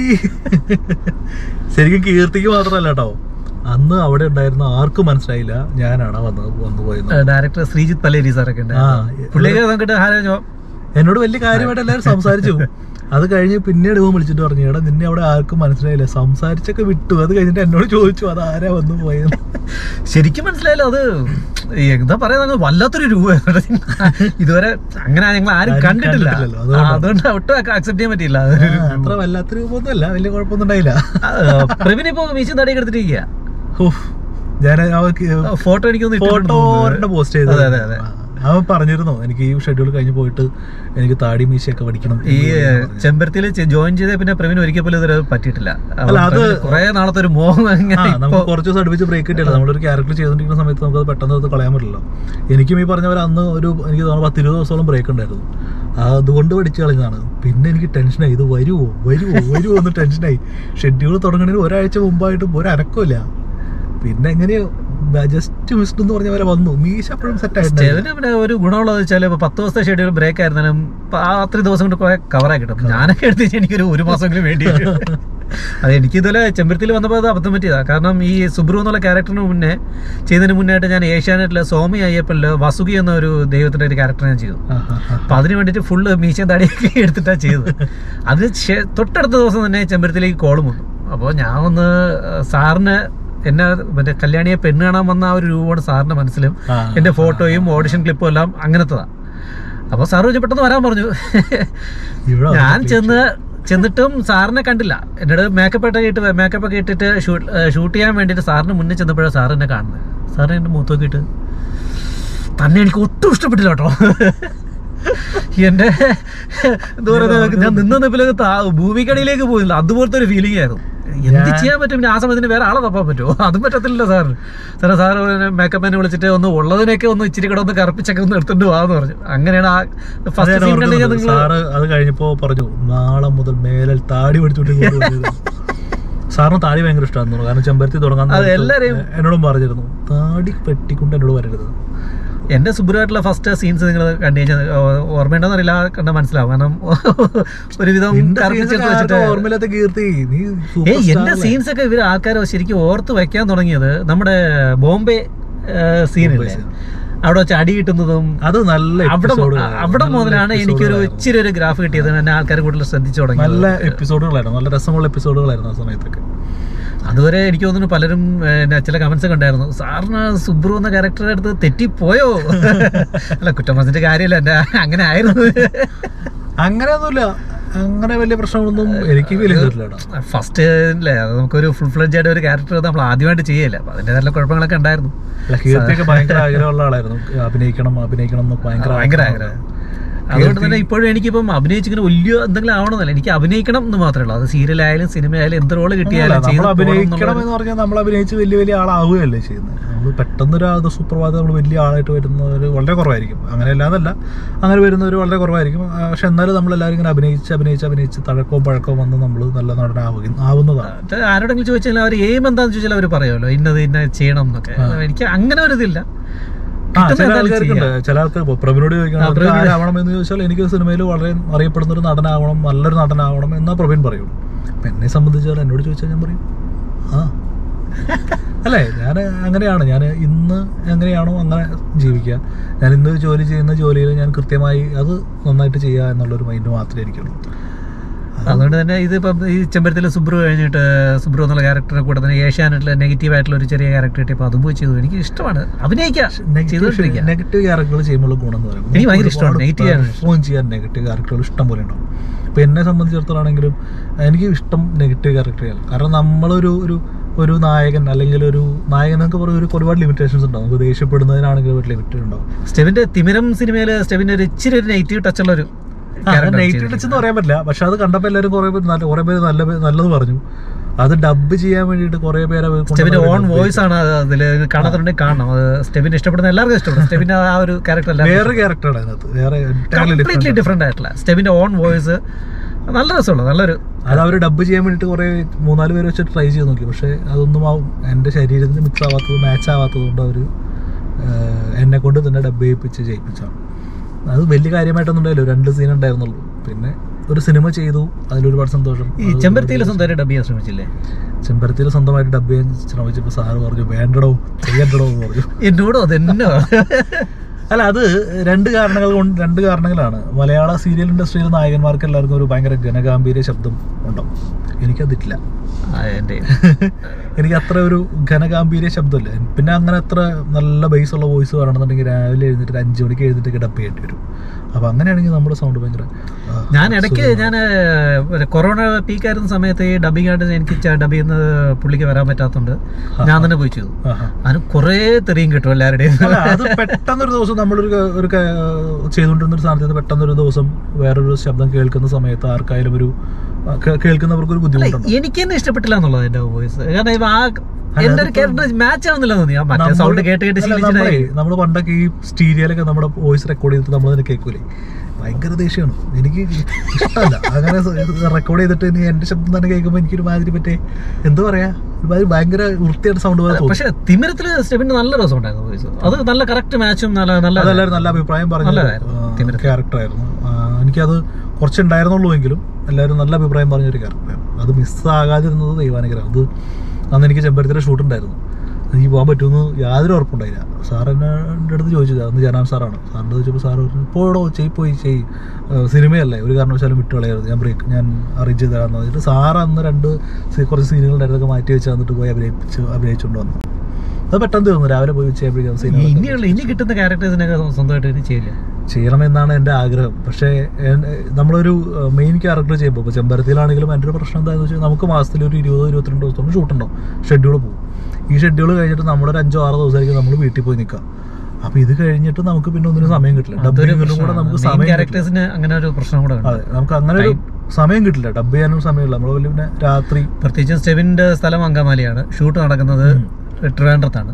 ശരിക്കും കീർത്തിക്ക് മാത്രമല്ല കേട്ടോ അന്ന് അവിടെ ഉണ്ടായിരുന്ന ആർക്കും മനസ്സിലായില്ല ഞാനാണ് വന്ന് വന്നു പോയത് ഡയറക്ടർ ശ്രീജിത്ത് പല്ലേരി സാറൊക്കെ ഉണ്ട് ആ. പുള്ളിക്ക് നോക്കിട്ട് ആരോ എന്നോട് വലിയ കാര്യമായിട്ട് എല്ലാവരും സംസാരിച്ചു അത് കഴിഞ്ഞ് പിന്നീട് ഇവൻ വിളിച്ചിട്ട് പറഞ്ഞു എടാ നിന്നെ അവിടെ ആർക്കും മനസ്സിലായില്ല സംസാരിച്ചൊക്കെ വിട്ടു അത് കഴിഞ്ഞിട്ട് എന്നോട് ചോദിച്ചു അത് ആരാ വന്നു പോയത് ശരിക്കും മനസ്സിലായല്ലോ അത് എന്താ പറയുക വല്ലാത്തൊരു രൂപ ഇതുവരെ അങ്ങനെ ഞങ്ങൾ ആരും ആരും കണ്ടിട്ടില്ല കണ്ടിട്ടില്ലല്ലോ, അതുകൊണ്ടാ. ആ, അതുകൊണ്ട് ഒട്ടും അക്സെപ്റ്റ് ചെയ്യാൻ പറ്റിയില്ല ആ, അത്ര വല്ലാത്ത രൂപമൊന്നുമല്ല വലിയ കുഴപ്പമൊന്നും ഉണ്ടായില്ല പ്രവീൺ ഇപ്പൊ മീശും തടിയൊക്കെ എടുത്തിട്ടിരിക്കുക ഉഫ്. ഞാൻ അവർക്ക് ഫോട്ടോ എനിക്കൊന്ന് ഫോട്ടോ ഒരെണ്ണം പോസ്റ്റ് ചെയ്തു അതെ അതെ അതെ അവൻ പറഞ്ഞിരുന്നു എനിക്ക് ഈ ഷെഡ്യൂൾ കഴിഞ്ഞ് പോയിട്ട് എനിക്ക് താടി മീശയൊക്കെ പഠിക്കണം ഈ ചെമ്പരത്തിയിൽ ജോയിൻ ചെയ്ത പിന്നെ പ്രവീൺ ഒരിക്കൽ പോലും ഇതുവരെ പറ്റിയിട്ടില്ല അല്ല, അത് കുറെ നാളത്തെ ഒരു മോഹം ആ അങ്ങനെ നമുക്ക് കുറച്ച് ദിവസം അടുപ്പിച്ച് ബ്രേക്ക് കിട്ടിയല്ലോ നമ്മളൊരു ക്യാരക്ടർ ചെയ്തുകൊണ്ടിരിക്കുന്ന സമയത്ത് നമുക്ക് അത് പെട്ടെന്ന് അത് കളയാൻ പറ്റില്ല എനിക്കും ഈ പറഞ്ഞ പോലെ അന്ന് ഒരു എനിക്ക് തോന്നുന്നു പത്ത് ഇരുപത് ദിവസത്തോളം ബ്രേക്ക് ഉണ്ടായിരുന്നു അതുകൊണ്ട് പഠിച്ചു കളഞ്ഞതാണ് പിന്നെ എനിക്ക് ടെൻഷനായി ഇത് വരുമോ വരുമോ വരുമോ എന്ന് ടെൻഷനായി ഷെഡ്യൂൾ തുടങ്ങുന്നതിന് ഒരാഴ്ച മുമ്പായിട്ടും ഒരു അനക്കമില്ല പിന്നെ എങ്ങനെയോ ജസ്റ്റ് മിസ്ഡ് എന്ന് പറഞ്ഞ പോലെ വന്നു മീശ അപ്പോഴും സെറ്റ് ആയിട്ടുണ്ട് സ്റ്റെവിന് പിന്നെ ഒരു ഗുണമുള്ളത് വെച്ചാൽ ഇപ്പൊ പത്ത് ദിവസത്തെ ഷെഡ്യൂൾ ബ്രേക്ക് ആയിരുന്നാലും ഇപ്പൊ ആ അത്രയും ദിവസം കൊണ്ട് കുറെ കവറായി കിട്ടും ഞാനൊക്കെ എടുത്ത് വെച്ചാൽ എനിക്കൊരു ഒരു മാസമെങ്കിലും വേണ്ടി വരും. അത് എനിക്ക് ഇതുപോലെ ചെമ്പരത്തിൽ വന്നപ്പോൾ അത് അബദ്ധം പറ്റിയതാ കാരണം ഈ സുബ്രു എന്നുള്ള ക്യാരക്ടറിന് മുന്നേ ചെയ്തതിന് മുന്നായിട്ട് ഞാൻ ഏഷ്യാനെറ്റിലെ സോമി അയ്യപ്പനില് വസുകി എന്ന ഒരു ദൈവത്തിന്റെ ഒരു ക്യാരക്ടർ ഞാൻ ചെയ്തു ആ, ആ, ആ. അപ്പൊ അതിന് വേണ്ടിയിട്ട് ഫുള്ള് മീശയും തടിയൊക്കെ എടുത്തിട്ടാണ് ചെയ്തത് അത് ശേ- തൊട്ടടുത്ത ദിവസം തന്നെ ചെമ്പരത്തിലേക്ക് കോളും വന്നു അപ്പോൾ ഞാൻ ഒന്ന് സാറിന് എന്നെ മറ്റേ കല്യാണിയെ പെണ്ണ് കാണാൻ വന്ന ആ ഒരു രൂപമാണ് സാറിന്റെ മനസ്സിലും ആ, എന്റെ ഫോട്ടോയും ഓഡിഷൻ ക്ലിപ്പും എല്ലാം അങ്ങനത്തതാ അപ്പോൾ സാറ് ചോദിച്ചു പെട്ടെന്ന് വരാൻ പറഞ്ഞു ഇവിടെ ഞാൻ ചെന്ന് ചെന്നിട്ടും സാറിനെ കണ്ടില്ല എന്നോട് മേക്കപ്പ് ഒക്കെ ഇട്ട് മേക്കപ്പ് ഒക്കെ ഇട്ടിട്ട് ഷൂട്ട് ഷൂട്ട് ചെയ്യാൻ വേണ്ടിയിട്ട് സാറിന് മുന്നേ ചെന്നപ്പോഴാണ് സാർ എന്നെ കാണുന്നത് സാറ് എൻ്റെ മുഖത്ത് നോക്കിയിട്ട് തന്നെ എനിക്ക് ഒട്ടും ഇഷ്ടപ്പെട്ടില്ല കേട്ടോ എന്റെ എന്താ പറയുക ഞാൻ നിന്ന നിപ്പിലൊക്കെ ഭൂമിക്കടിയിലേക്ക് പോയില്ല അതുപോലത്തെ ഒരു ഫീലിംഗ് ആയിരുന്നു എന്ത് ഞാൻ- ചെയ്യാൻ പറ്റും പിന്നെ ആ സമയത്തിന് വേറെ ആളെ തപ്പാൻ പറ്റുമോ അതും പറ്റത്തില്ല സാർ സാറേ സാർ മേക്കപ്പിനെ വിളിച്ചിട്ട് ഒന്ന് ഉള്ളതിനൊക്കെ ഒന്ന് ഇച്ചിരി കൂടെ ഒന്ന് കറുപ്പിച്ചൊക്കെ ഒന്ന് എടുത്തോണ്ട് പോകാന്ന് പറഞ്ഞു അങ്ങനെയാണ് ആ ഫസ്റ്റ് അതാണ് സീൻ കണ്ടു ഓർക്കുന്നത്. നിങ്ങൾ സാറ് അത് കഴിഞ്ഞപ്പോ പറഞ്ഞു നാളെ മുതൽ മേലിൽ താടി പഠിച്ചോണ്ട് ഇങ്ങോട്ട് വരരുത്." സാറിന് താടി ഭയങ്കര ഇഷ്ടമായിരുന്നു കാരണം ചെമ്പരത്തി തുടങ്ങാൻ അത് നേരത്ത് എല്ലാരെയും- എന്നോടും പറഞ്ഞിരുന്നു താടി പെട്ടിക്കൊണ്ട് എന്നോട് വരരുത് എന്റെ സുബ്രുവായിട്ടുള്ള ഫസ്റ്റ് സീൻസ് നിങ്ങൾ കണ്ടു കഴിഞ്ഞാൽ ഓർമ്മയുണ്ടോന്ന് അറിയില്ല കണ്ട മനസ്സിലാവും കാരണം ഒരുവിധം നിന്റെ കറുപ്പിച്ചെടുത്ത് scenes ഒക്കെ വെച്ചിട്ട് ആർക്കും ഓർമ്മയില്ലാത്ത കീർത്തി നീ ഏയ് superstar എന്റെ അല്ലേ? സീൻസ് ഒക്കെ ഇവർ ആൾക്കാർ ശരിക്കും ഓർത്ത് വെക്കാൻ തുടങ്ങിയത് നമ്മുടെ ബോംബെ സീനില്ലേ scene. അവിടെ വെച്ച് അടി കിട്ടുന്നതും അത് നല്ല അവിടെ episode അവിടെ നല്ല മുതലാണ് episode എനിക്കൊരു കളായിരുന്നു. ഇച്ചിരി ഒരു ഗ്രാഫ് കിട്ടിയത് എന്നെ ആൾക്കാർ കൂടുതൽ ശ്രദ്ധിച്ചു തുടങ്ങി നല്ല എപ്പിസോഡുകളായിരുന്നു നല്ല രസമുള്ള എപ്പിസോഡുകളായിരുന്നു ആ സമയത്തൊക്കെ അതുവരെ എനിക്ക് തോന്നുന്നു പലരും ഏഹ്, ചില കമന്റ്സ് ഒക്കെ ഉണ്ടായിരുന്നു സാറിന് സുബ്രു എന്ന ക്യാരക്ടറെ അടുത്ത് തെറ്റിപ്പോയോ അല്ല കുറ്റം പറഞ്ഞിട്ട് കാര്യമില്ല എന്റെ അങ്ങനെ ആയിരുന്നു അങ്ങനെയൊന്നുമില്ല അങ്ങനെ വലിയ പ്രശ്നങ്ങളൊന്നും എനിക്ക് ഫീൽ ചെയ്തിട്ടില്ല കേട്ടോ ഫസ്റ്റ് അല്ലേ അത് നമുക്കൊരു ഫുൾ ഫ്ലഡ്ജ് ആയിട്ട് ഒരു ക്യാരക്ടർ നമ്മൾ ആദ്യമായിട്ട് ചെയ്യല്ല അപ്പൊ അതിന്റെ നല്ല കുഴപ്പങ്ങളൊക്കെ ഉണ്ടായിരുന്നു അല്ല കീർത്തിയൊക്കെ ഭയങ്കര ആഗ്രഹമുള്ള ആളായിരുന്നു അഭിനയിക്കണം അഭിനയിക്കണം എന്നൊക്കെ ഭയങ്കര ഭയങ്കര ആഗ്രഹം. ആഗ്രഹം അതുകൊണ്ട് തന്നെ ഇപ്പോഴും എനിക്കിപ്പം അഭിനയിച്ചിങ്ങനെ വലിയ എന്തെങ്കിലും ആവണമെന്നല്ല എനിക്ക് അഭിനയിക്കണം എന്ന് മാത്രമേ ഉള്ളൂ അത് സീരിയൽ ആയാലും സിനിമ ആയാലും എന്ത് റോള് കിട്ടിയാലും ചെയ്ത് നമ്മൾ പോകണം അഭിനയിക്കണം എന്നുള്ളൊരു- എന്ന് പറഞ്ഞാൽ നമ്മൾ അഭിനയിച്ച് വലിയ വലിയ ആളാവുകയല്ലേ ചെയ്യുന്നത് നമ്മൾ പെട്ടെന്നൊരു ആ സുപ്രഭാതം നമ്മൾ വലിയ ആളായിട്ട് വരുന്നവർ വളരെ കുറവായിരിക്കും അങ്ങനെ അല്ലാന്നല്ല അങ്ങനെ വരുന്നവർ വളരെ കുറവായിരിക്കും ആ, പക്ഷെ എന്നാലും നമ്മളെല്ലാവരും ഇങ്ങനെ അഭിനയിച്ച് അഭിനയിച്ച് അഭിനയിച്ച് തഴക്കവും പഴക്കവും വന്ന് നമ്മൾ നല്ല നടനാവുക ആവുന്നതാണ് അത് ആരോടെങ്കിലും ചോദിച്ചാൽ അവർ എയിം എന്താന്ന് ചോദിച്ചാൽ അവർ പറയുമല്ലോ ഇന്നത് ഇന്ന ചെയ്യണം എന്നൊക്കെ എനിക്ക് അങ്ങനെ ഒരു ഇതില്ല ആ കിട്ടുന്ന ചില എന്തായാലും ആൾക്കാർക്കുണ്ട് ചെയ്യാം. ചില ആൾക്കാർ ഇപ്പോൾ പ്രഭിനോട് ചോദിക്കണം ആ, പ്രവീൺ. ആരാവണം എന്ന് ചോദിച്ചാൽ എനിക്ക് സിനിമയിൽ വളരെ അറിയപ്പെടുന്ന ഒരു നടനാവണം നല്ലൊരു നടനാവണം എന്നാ പ്രവീൺ പറയുള്ളൂ അപ്പം എന്നെ സംബന്ധിച്ചാൽ എന്നോട് ചോദിച്ചാൽ ഞാൻ പറയും ആ അല്ലേ ഞാൻ അങ്ങനെയാണ് ഞാൻ ഇന്ന് എങ്ങനെയാണോ അങ്ങനെ ജീവിക്കുക ഞാൻ ഇന്ന് ഒരു ജോലി ചെയ്യുന്ന ജോലിയിൽ ഞാൻ കൃത്യമായി അത് നന്നായിട്ട് ചെയ്യുക എന്നുള്ളൊരു മൈൻഡ് മാത്രമേ എനിക്കുള്ളൂ അതുകൊണ്ട് തന്നെ ഇത് ഇപ്പം ഈ ചെമ്പരത്തിലെ സുബ്രു കഴിഞ്ഞിട്ട് സുബ്രു എന്നുള്ള ക്യാരക്ടറെ കൂടെ തന്നെ ഏഷ്യാനെറ്റിലെ നെഗറ്റീവ് ആയിട്ടുള്ള ഒരു ചെറിയ ക്യാരക്ടർ കിട്ടിയപ്പോൾ അതും പോയി ചെയ്തു എനിക്ക് ഇഷ്ടമാണ് അഭിനയിക്കാം ചെയ്തുകൊണ്ടിരിക്കുക നെഗറ്റീവ് ക്യാരക്ടറുകൾ ചെയ്യുമ്പോൾ ഗുണം എന്ന് പറയുന്നത് എനിക്ക് ഭയങ്കര ഇഷ്ടമാണ് negative character. ഫോൺ ചെയ്യാൻ നെഗറ്റീവ് ക്യാരക്ടറുകൾ ഇഷ്ടം പോലെ ഉണ്ടാവും ഇപ്പൊ എന്നെ സംബന്ധിച്ചിടത്തോളാണെങ്കിലും എനിക്ക് ഇഷ്ടം നെഗറ്റീവ് ക്യാരക്ടറുകൾ കാരണം നമ്മളൊരു ഒരു ഒരു നായകൻ അല്ലെങ്കിൽ ഒരു നായകൻ എന്നൊക്കെ പറയുന്ന ഒരു ഒരുപാട് ലിമിറ്റേഷൻസ് ഉണ്ടാവും നമുക്ക് ദേഷ്യപ്പെടുന്നതിനാണെങ്കിലും ഒരു ലിമിറ്റ് ഉണ്ടാവും സ്റ്റെവിന്റെ തിമിരം സിനിമയിൽ സ്റ്റെവിന്റെ ഒരു ഇച്ചിരി ഒരു നെഗറ്റീവ് ടച്ച് ഉള്ള ഒരു character നെഗറ്റീവ് ടച്ച് എന്ന് പറയാൻ പറ്റില്ല പക്ഷെ അത് കണ്ടപ്പോൾ എല്ലാവരും കുറെ പേര് നല്ല കുറെ പേര് നല്ല പേ- നല്ലത് പറഞ്ഞു അത് ഡബ് ചെയ്യാൻ വേണ്ടിയിട്ട് കുറെ പേര് അത് സ്റ്റെവിന്റെ ഓൺ കൊണ്ടുവന്ന് വോയിസ് ആണ് അതിൽ കാണാത്തുണ്ടെങ്കിൽ കാണണം അത് സ്റ്റെവിനെ ഇഷ്ടപ്പെടുന്ന എല്ലാവർക്കും ഇഷ്ടപ്പെടും സ്റ്റെവിന്റെ ആ ഒരു ക്യാരക്ടർ വേറെ ക്യാരക്ടറാണ് അതിനകത്ത് വേറെ entirely കംപ്ലീറ്റ്ലി different. ഡിഫറെന്റ് ആയിട്ടുള്ള സ്റ്റെവിന്റെ ഓൺ വോയിസ് നല്ല രസമുള്ള നല്ലൊരു അത് അവർ ഡബ് ചെയ്യാൻ വേണ്ടിയിട്ട് കുറെ മൂന്നാല് പേര് വെച്ച് ട്രൈ ചെയ്ത് നോക്കി പക്ഷെ അതൊന്നും ആവും എൻ്റെ ശരീരത്തിന് മിക്സ് ആവാത്തത് മാച്ച് ആവാത്തത് കൊണ്ട് അവർ എന്നെ കൊണ്ട് തന്നെ ഡബ് ചെയ്യിപ്പിച്ച് ജയിപ്പിച്ചാണ് അത് വലിയ കാര്യമായിട്ടൊന്നും ഉണ്ടായില്ല രണ്ട് സീൻ ഉണ്ടായിരുന്നുള്ളൂ പിന്നെ ഒരു സിനിമ ചെയ്തു അതിലൊരുപാട് സന്തോഷം ഈ ചെമ്പരത്തിയിൽ സ്വന്തമായിട്ട് ഡബ് ചെയ്യാൻ ശ്രമിച്ചില്ലേ ചെമ്പരത്തിയിൽ സ്വന്തമായിട്ട് ഡബ് ചെയ്യാൻ ശ്രമിച്ചപ്പോൾ സാറ് പറഞ്ഞു വേണ്ടടോ ചെയ്യണ്ടടോ എന്ന് പറഞ്ഞു എന്നോടോ അതെന്നോ അല്ല അത് രണ്ട് കാരണങ്ങൾ കൊണ്ട് രണ്ട് കാരണങ്ങളാണ് മലയാള സീരിയൽ ഇൻഡസ്ട്രിയിൽ നായകന്മാർക്ക് എല്ലാവർക്കും ഒരു ഭയങ്കര ഘനഗാംഭീര്യ ശബ്ദം ഉണ്ടാവും എനിക്കതില്ല ആ, എൻ്റെ എനിക്ക് അത്ര ഒരു ഘനഗാംഭീര്യ ശബ്ദമില്ല പിന്നെ അങ്ങനെ അത്ര നല്ല ബേസ് ഉള്ള വോയിസ് പറയണമെന്നുണ്ടെങ്കിൽ രാവിലെ എഴുന്നിട്ട് ഒരു അഞ്ച് മണിക്ക് എഴുന്നിട്ട് ഡബ് ചെയ്യേണ്ടി വരും അപ്പൊ അങ്ങനെയാണെങ്കിൽ നമ്മുടെ സൗണ്ട് ഭയങ്കര ആ, ഞാൻ ഇടയ്ക്ക് ഞാൻ കൊറോണ പീക്ക് ആയിരുന്ന സമയത്ത് ഈ ഡബിങ് ആയിട്ട് എനിക്ക് ഡബ് ചെയ്യുന്നത് പുള്ളിക്ക് വരാൻ പറ്റാത്തതുകൊണ്ട് ഞാൻ തന്നെ പോയി ചെയ്തു ആഹാ. അതിന് കുറേ തെറിയും കിട്ടും എല്ലാവരുടെയും അല്ല, അത് പെട്ടെന്നൊരു ദിവസം നമ്മളൊരു ക- ഒരു ക- ചെയ്തുകൊണ്ടിരുന്ന ഒരു സ്ഥാനത്ത് നിന്ന് പെട്ടെന്നൊരു ദിവസം വേറൊരു ശബ്ദം കേൾക്കുന്ന സമയത്ത് ആർക്കായാലും ഒരു ആ, കേ- കേൾക്കുന്നവർക്ക് ഒരു ബുദ്ധിമുട്ടുണ്ട് എനിക്ക് തന്നെ ഇഷ്ടപ്പെട്ടില്ല എന്നുള്ളത് എന്റെ വോയിസ് കാരണം ഇവ ആ എന്റെ ഒരു ക്യാരക്ടർ മാച്ച് ആവുന്നില്ല തോന്നി ആ മറ്റേ സൗണ്ട് കേട്ട് കേട്ട് ശീലിച്ചിട്ടായി നമ്മൾ പണ്ടൊക്കെ ഈ സ്റ്റീരിയലൊക്കെ നമ്മുടെ വോയിസ് റെക്കോർഡ് ചെയ്തിട്ട് നമ്മൾ തന്നെ കേൾക്കൂലേ ഭയങ്കര ദേഷ്യമാണ് എനിക്ക് ഇഷ്ടമല്ല അങ്ങനെ റെക്കോർഡ് ചെയ്തിട്ട് ഇനി എന്റെ ശബ്ദം തന്നെ കേൾക്കുമ്പോൾ എനിക്കൊരു മാതിരി പറ്റേ എന്താ പറയാ ഒരുമാതിരി ഭയങ്കര വൃത്തിയായിട്ട് സൗണ്ട് പോലെ തോന്നും പക്ഷെ തിമിരത്തില് സ്റ്റെപ്പിന്റെ നല്ല രസം ഉണ്ടായിരുന്നു വോയിസ് അത് നല്ല കറക്റ്റ് മാച്ചും നല്ല നല്ല അതെല്ലാവരും നല്ല അഭിപ്രായം പറഞ്ഞു നല്ലതായിരുന്നു. തിമിരത്തിൽ. ക്യാരക്ടറായിരുന്നു എനിക്കത് കുറച്ചുണ്ടായിരുന്നുള്ളൂ എങ്കിലും എല്ലാവരും നല്ല അഭിപ്രായം പറഞ്ഞൊരു ക്യാരക്ടറായിരുന്നു അത് മിസ്സാകാതിരുന്നത് ദൈവാനുഗ്രഹം അത് അന്ന് എനിക്ക് ചെമ്പരത്തിലെ ഷൂട്ട് ഉണ്ടായിരുന്നു എനിക്ക് പോകാൻ പറ്റുമെന്ന് യാതൊരു ഉറപ്പുണ്ടായില്ല സാർ എന്നെ എൻ്റെ അടുത്ത് ചോദിച്ചത് അന്ന് ജനാം സാറാണ് സാറിൻ്റെ ചോദിച്ചപ്പോൾ സാറ് പറഞ്ഞു പോടോ ചെയ് പോയി ചെയ് ഏഹ് സിനിമയല്ലേ ഒരു കാരണവശാലും വിട്ടു കളയരുത് ഞാൻ ബ്രേക്ക് ഞാൻ അറേഞ്ച് ചെയ്ത് തരാമെന്ന് പറഞ്ഞിട്ട് സാറ് അന്ന് രണ്ട് സീ- കുറച്ച് സീനുകളുണ്ടായിരുന്നൊക്കെ മാറ്റി വെച്ച് തന്നിട്ട് പോയി അഭിനയിപ്പിച്ച് അഭിനയിച്ചുകൊണ്ട് വന്നു അത് പെട്ടെന്ന് തീർന്നു രാവിലെ പോയി ഉച്ചയാകുമ്പോഴേക്കും സീനുകളൊക്കെ ഇനിയുള്ള ഇനി കിട്ടുന്ന ക്യാരക്ടേഴ്സിനൊക്കെ സ്വന്തമായിട്ട് ഇനി ചെയ്യില്ല ചെയ്യണമെന്നാണ് എൻ്റെ ആഗ്രഹം പക്ഷേ എൻ- നമ്മളൊരു മെയിൻ ക്യാരക്ടർ ചെയ്യുമ്പോൾ ഇപ്പോൾ ചെമ്പരത്തിയിലാണെങ്കിലും എൻ്റെ ഒരു പ്രശ്നം എന്താണെന്ന് വെച്ചാൽ നമുക്ക് മാസത്തിൽ ഒരു ഇരുപതോ ഇരുപത്തിരണ്ട് ദിവസം ഷൂട്ടുണ്ടാവും ഷെഡ്യൂൾ പോകും ഈ ഷെഡ്യൂൾ കഴിഞ്ഞിട്ട് നമ്മളൊരു അഞ്ചോ ആറോ ദിവസമായിരിക്കും നമ്മൾ വീട്ടിൽ പോയി നിൽക്കുക അപ്പോൾ ഇത് കഴിഞ്ഞിട്ട് നമുക്ക് പിന്നെ ഒന്നിനും സമയം കിട്ടില്ല ഡബിങ്ങിനും കൂടെ നമുക്ക് സമയം കിട്ടില്ല. ക്യാരക്ടേഴ്സിന് അങ്ങനെ ഒരു പ്രശ്നം കൂടെ ഉണ്ട് അതെ നമുക്ക് അങ്ങനെ ഒരു സമയം കിട്ടില്ല ഡബ് ചെയ്യാനും സമയമില്ല നമ്മൾ വലിയ പിന്നെ രാത്രി പ്രത്യേകിച്ചും സ്റ്റെവിന്റെ സ്ഥലം അങ്കമാലിയാണ് ഷൂട്ട് നടക്കുന്നത് ട്രിവാൻഡ്രത്താണ്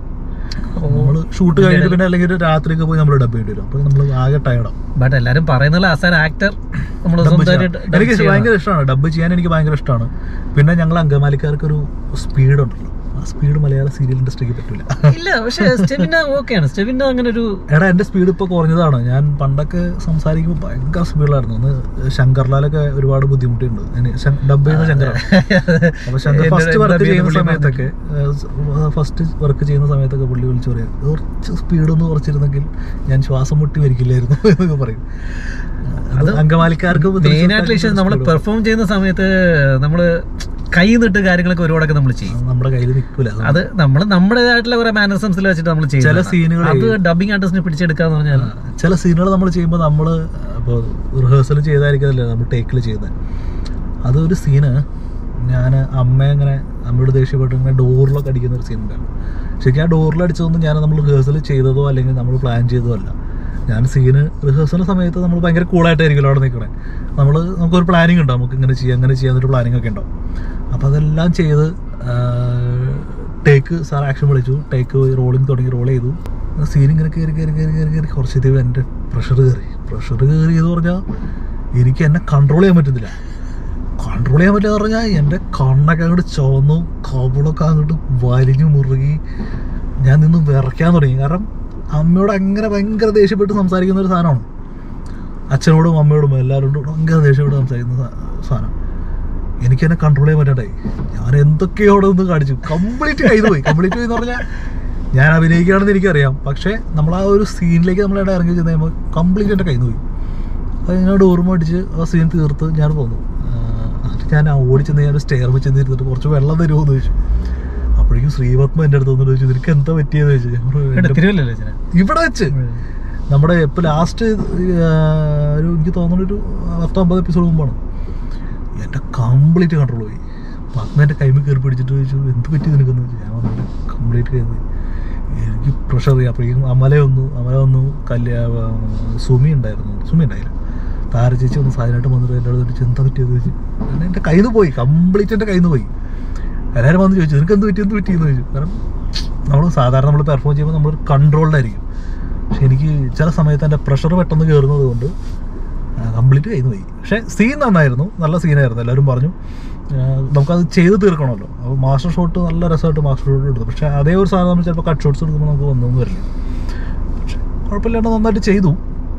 നമ്മൾ ഷൂട്ട് കഴിഞ്ഞിട്ട് പിന്നെ അല്ലെങ്കിൽ ഒരു രാത്രിയൊക്കെ പോയി നമ്മൾ ഡബ് ചെയ്യേണ്ടി വരും അപ്പോൾ നമ്മൾ ആകെ ടയർഡാവും ബട്ട് എല്ലാരും പറയുന്നില്ല ആസ് ആൻ ആക്ടർ നമ്മൾ ഡബ് സ്വന്തമായിട്ട് ചെയ്യാൻ. dub എനിക്ക് ചെയ്യണം. ഭയങ്കര ഇഷ്ടമാണ് ഡബ് ചെയ്യാൻ എനിക്ക് ഭയങ്കര ഇഷ്ടമാണ് പിന്നെ ഞങ്ങൾ അങ്കമാലിക്കാർക്ക് ഒരു സ്പീഡ് ഉണ്ടല്ലോ ആ സ്പീഡ് മലയാള സീരിയൽ ഇൻഡസ്ട്രിക്ക് പറ്റില്ല ഇല്ല പക്ഷെ സ്റ്റെവിന്റെ ഓക്കെയാണ് സ്റ്റെവിന്റെ അങ്ങനെ ഒരു എടാ എൻ്റെ സ്പീഡ് ഇപ്പോൾ കുറഞ്ഞതാണ് ഞാൻ പണ്ടൊക്കെ സംസാരിക്കുമ്പോൾ ഭയങ്കര സ്പീഡിലായിരുന്നു ഒന്ന് ശങ്കർലാലൊക്കെ ഒരുപാട് ബുദ്ധിമുട്ടുണ്ട് ഡബ് ചെയ്യുന്ന ശങ്കറാണ് അപ്പൊ ശങ്കർ എന്റെ- ഫസ്റ്റ് എന്റെ വർക്ക് പുള്ളി ചെയ്യുന്ന പറഞ്ഞിട്ടുണ്ട്. സമയത്തൊക്കെ ഫസ്റ്റ് വർക്ക് ചെയ്യുന്ന സമയത്തൊക്കെ പുള്ളി വിളിച്ചു പറയാം കുറച്ച് സ്പീഡ് ഒന്ന് കുറച്ചിരുന്നെങ്കിൽ ഞാൻ ശ്വാസം മുട്ടി മരിക്കില്ലായിരുന്നു എന്നൊക്കെ പറയും അത് അങ്കമാലിക്കാർക്ക് മെയിൻ ആയിട്ടുള്ള ഇഷ്യൂ നമ്മൾ പെർഫോം ചെയ്യുന്ന സമയത്ത് നമ്മള് കൈ നിട്ട് കാര്യങ്ങളൊക്കെ ഒരുപാടൊക്കെ നമ്മൾ ചെയ്യും നമ്മുടെ കയ്യിൽ നിൽക്കൂല അത് അത് നമ്മൾ നമ്മുടേതായിട്ടുള്ള കുറെ മാനറിസംസിൽ വെച്ചിട്ട് നമ്മൾ ചില ചെയ്യും സീനുകൾ അത് ഡബിങ് ആർട്ടിസ്റ്റിനെ പിടിച്ചെടുക്കാന്ന് പറഞ്ഞാൽ ചില സീനുകൾ നമ്മൾ ചെയ്യുമ്പോൾ നമ്മൾ ഇപ്പോൾ റിഹേഴ്സൽ ചെയ്തായിരിക്കില്ല നമ്മൾ ടേക്കിൽ ചെയ്യുന്നത് അതൊരു സീന് ഞാൻ അമ്മയെ ഇങ്ങനെ അമ്മയോട് ദേഷ്യപ്പെട്ട് ഇങ്ങനെ ഡോറിലൊക്കെ അടിക്കുന്ന ഒരു സീൻ ഉണ്ടായിരുന്നു ശരിക്കും ആ ഡോറിൽ അടിച്ചതൊന്നും ഞാൻ നമ്മൾ റിഹേഴ്സൽ ചെയ്തതോ അല്ലെങ്കിൽ നമ്മൾ പ്ലാൻ ചെയ്തതോ അല്ല ഞാൻ സീന് റിഹേഴ്സലിന്റെ സമയത്ത് നമ്മൾ ഭയങ്കര കൂളായിട്ടായിരിക്കുമല്ലോ അവിടെ നിൽക്കണേ നമ്മൾ നമുക്കൊരു പ്ലാനിങ് ഉണ്ടാവും നമുക്ക് ഇങ്ങനെ ചെയ്യാം അങ്ങനെ ചെയ്യാൻ ഒരു പ്ലാനിങ് ഒക്കെ ഉണ്ടാവും അപ്പോൾ അതെല്ലാം ചെയ്ത് ടേക്ക് സാർ ആക്ഷൻ വിളിച്ചു ടേക്ക് റോളിങ് തുടങ്ങി റോൾ ചെയ്തു സീൻ ഇങ്ങനെ കയറി കയറി കയറി കയറി കയറി കുറച്ച് ഇത് എൻ്റെ പ്രഷർ കയറി പ്രഷർ കയറി എന്ന് പറഞ്ഞാൽ എനിക്ക് എന്നെ കൺട്രോൾ ചെയ്യാൻ പറ്റുന്നില്ല കൺട്രോൾ ചെയ്യാൻ പറ്റില്ല പറഞ്ഞാൽ എൻ്റെ കണ്ണൊക്കെ അങ്ങോട്ട് ചുവന്നു കബളൊക്കെ അങ്ങോട്ട് വലിഞ്ഞു മുറുകി ഞാൻ നിന്ന് വിറയ്ക്കാൻ തുടങ്ങി കാരണം അമ്മയോട് അങ്ങനെ ഭയങ്കര ദേഷ്യപ്പെട്ട് സംസാരിക്കുന്ന ഒരു സാധനമാണ് അച്ഛനോടും അമ്മയോടും എല്ലാവരോടും ഭയങ്കര ദേഷ്യപ്പെട്ട് സംസാരിക്കുന്ന സാ- സാധനം എനിക്ക് എന്നെ കൺട്രോൾ ചെയ്യാൻ പറ്റണ്ടായി ഞാൻ എന്തൊക്കെയോ അവിടെ നിന്ന് കാണിച്ചു കംപ്ലീറ്റ് കയ്യിൽ പോയി കംപ്ലീറ്റ് പോയി എന്ന് പറഞ്ഞാൽ ഞാൻ അഭിനയിക്കുകയാണെന്ന് എനിക്കറിയാം പക്ഷേ നമ്മൾ ആ ഒരു സീനിലേക്ക് നമ്മൾ ഇവിടെ ഇറങ്ങി ചെന്ന് കഴിയുമ്പോൾ കംപ്ലീറ്റ് എൻ്റെ കയ്യിൽ നിന്ന് പോയി അത് എന്നോട് ഓർമ്മ അടിച്ച് ആ സീൻ തീർത്ത് ഞാൻ പോന്നു എന്നിട്ട് ഞാൻ ആ ഓടിച്ചെന്ന് ഞാൻ സ്റ്റെയർ വെച്ച് ഇരുന്നിട്ട് കുറച്ച് വെള്ളം തരുമോ എന്ന് ചോദിച്ചു അപ്പോഴേക്കും ശ്രീപത്മ എൻ്റെ അടുത്ത് വന്നിട്ട് ചോദിച്ചു നിനക്ക് എന്താ പറ്റിയെന്ന് ചോദിച്ചു ഞാൻ പറഞ്ഞു, ഇവിടെ "എൻ്റെ തിരുവല്ലല്ലേ ചേട്ടാ ഇവിടെ വെച്ച് നമ്മുടെ ഇപ്പൊ ലാസ്റ്റ് ഒരു എനിക്ക് തോന്നുന്ന ഒരു പത്തൊമ്പത് എപ്പിസോഡ് മുമ്പാണ് എൻ്റെ കംപ്ലീറ്റ് കൺട്രോൾ പോയി പത്മ എൻ്റെ കൈമ കയറി പിടിച്ചിട്ട് ചോദിച്ചു എന്ത് പറ്റി നിനക്കെന്ന് ചോദിച്ചു ഞാൻ പറഞ്ഞു കംപ്ലീറ്റ് കയറി എനിക്ക് പ്രഷർ ചെയ്യാം അപ്പോഴേക്കും അമല വന്നു അമല വന്നു കല്യാ സുമി ഉണ്ടായിരുന്നു സുമി ഉണ്ടായില്ല താര ചേച്ചി ഒന്ന് സാധനമായിട്ട് വന്നിട്ട് എൻ്റെ അടുത്ത് ചോദിച്ചു എന്താ പറ്റിയെന്ന് ചോദിച്ചു പിന്നെ എൻ്റെ കയ്യിൽ നിന്ന് പോയി കംപ്ലീറ്റ് എൻ്റെ കയ്യിൽ നിന്ന് പോയി എല്ലാവരും വന്ന് ചോദിച്ചു നിനക്ക് എന്ത് പറ്റി എന്ത് പറ്റി എന്ന് ചോദിച്ചു കാരണം നമ്മൾ സാധാരണ നമ്മൾ പെർഫോം ചെയ്യുമ്പോൾ നമ്മൾ കൺട്രോൾഡ് ആയിരിക്കും പക്ഷെ എനിക്ക് ചില സമയത്ത് എൻ്റെ പ്രഷർ പെട്ടെന്ന് കയറുന്നത് കൊണ്ട് കംപ്ലീറ്റ് കയ്യിൽ നിന്ന് പോയി പക്ഷേ സീൻ നന്നായിരുന്നു നല്ല സീനായിരുന്നു എല്ലാവരും പറഞ്ഞു ആ, നമുക്കത് ചെയ്ത് തീർക്കണമല്ലോ അപ്പോൾ മാസ്റ്റർ ഷോട്ട് നല്ല രസമായിട്ട് മാസ്റ്റർ ഷോട്ട് എടുത്തു പക്ഷേ അതേ ഒരു സാധനം നമ്മൾ ചിലപ്പോൾ കട്ട് ഷോട്ട്സ് എടുക്കുമ്പോൾ നമുക്ക് വന്നൊന്നും വരില്ല പക്ഷേ കുഴപ്പമില്ലാണ്ട് നന്നായിട്ട് ചെയ്തു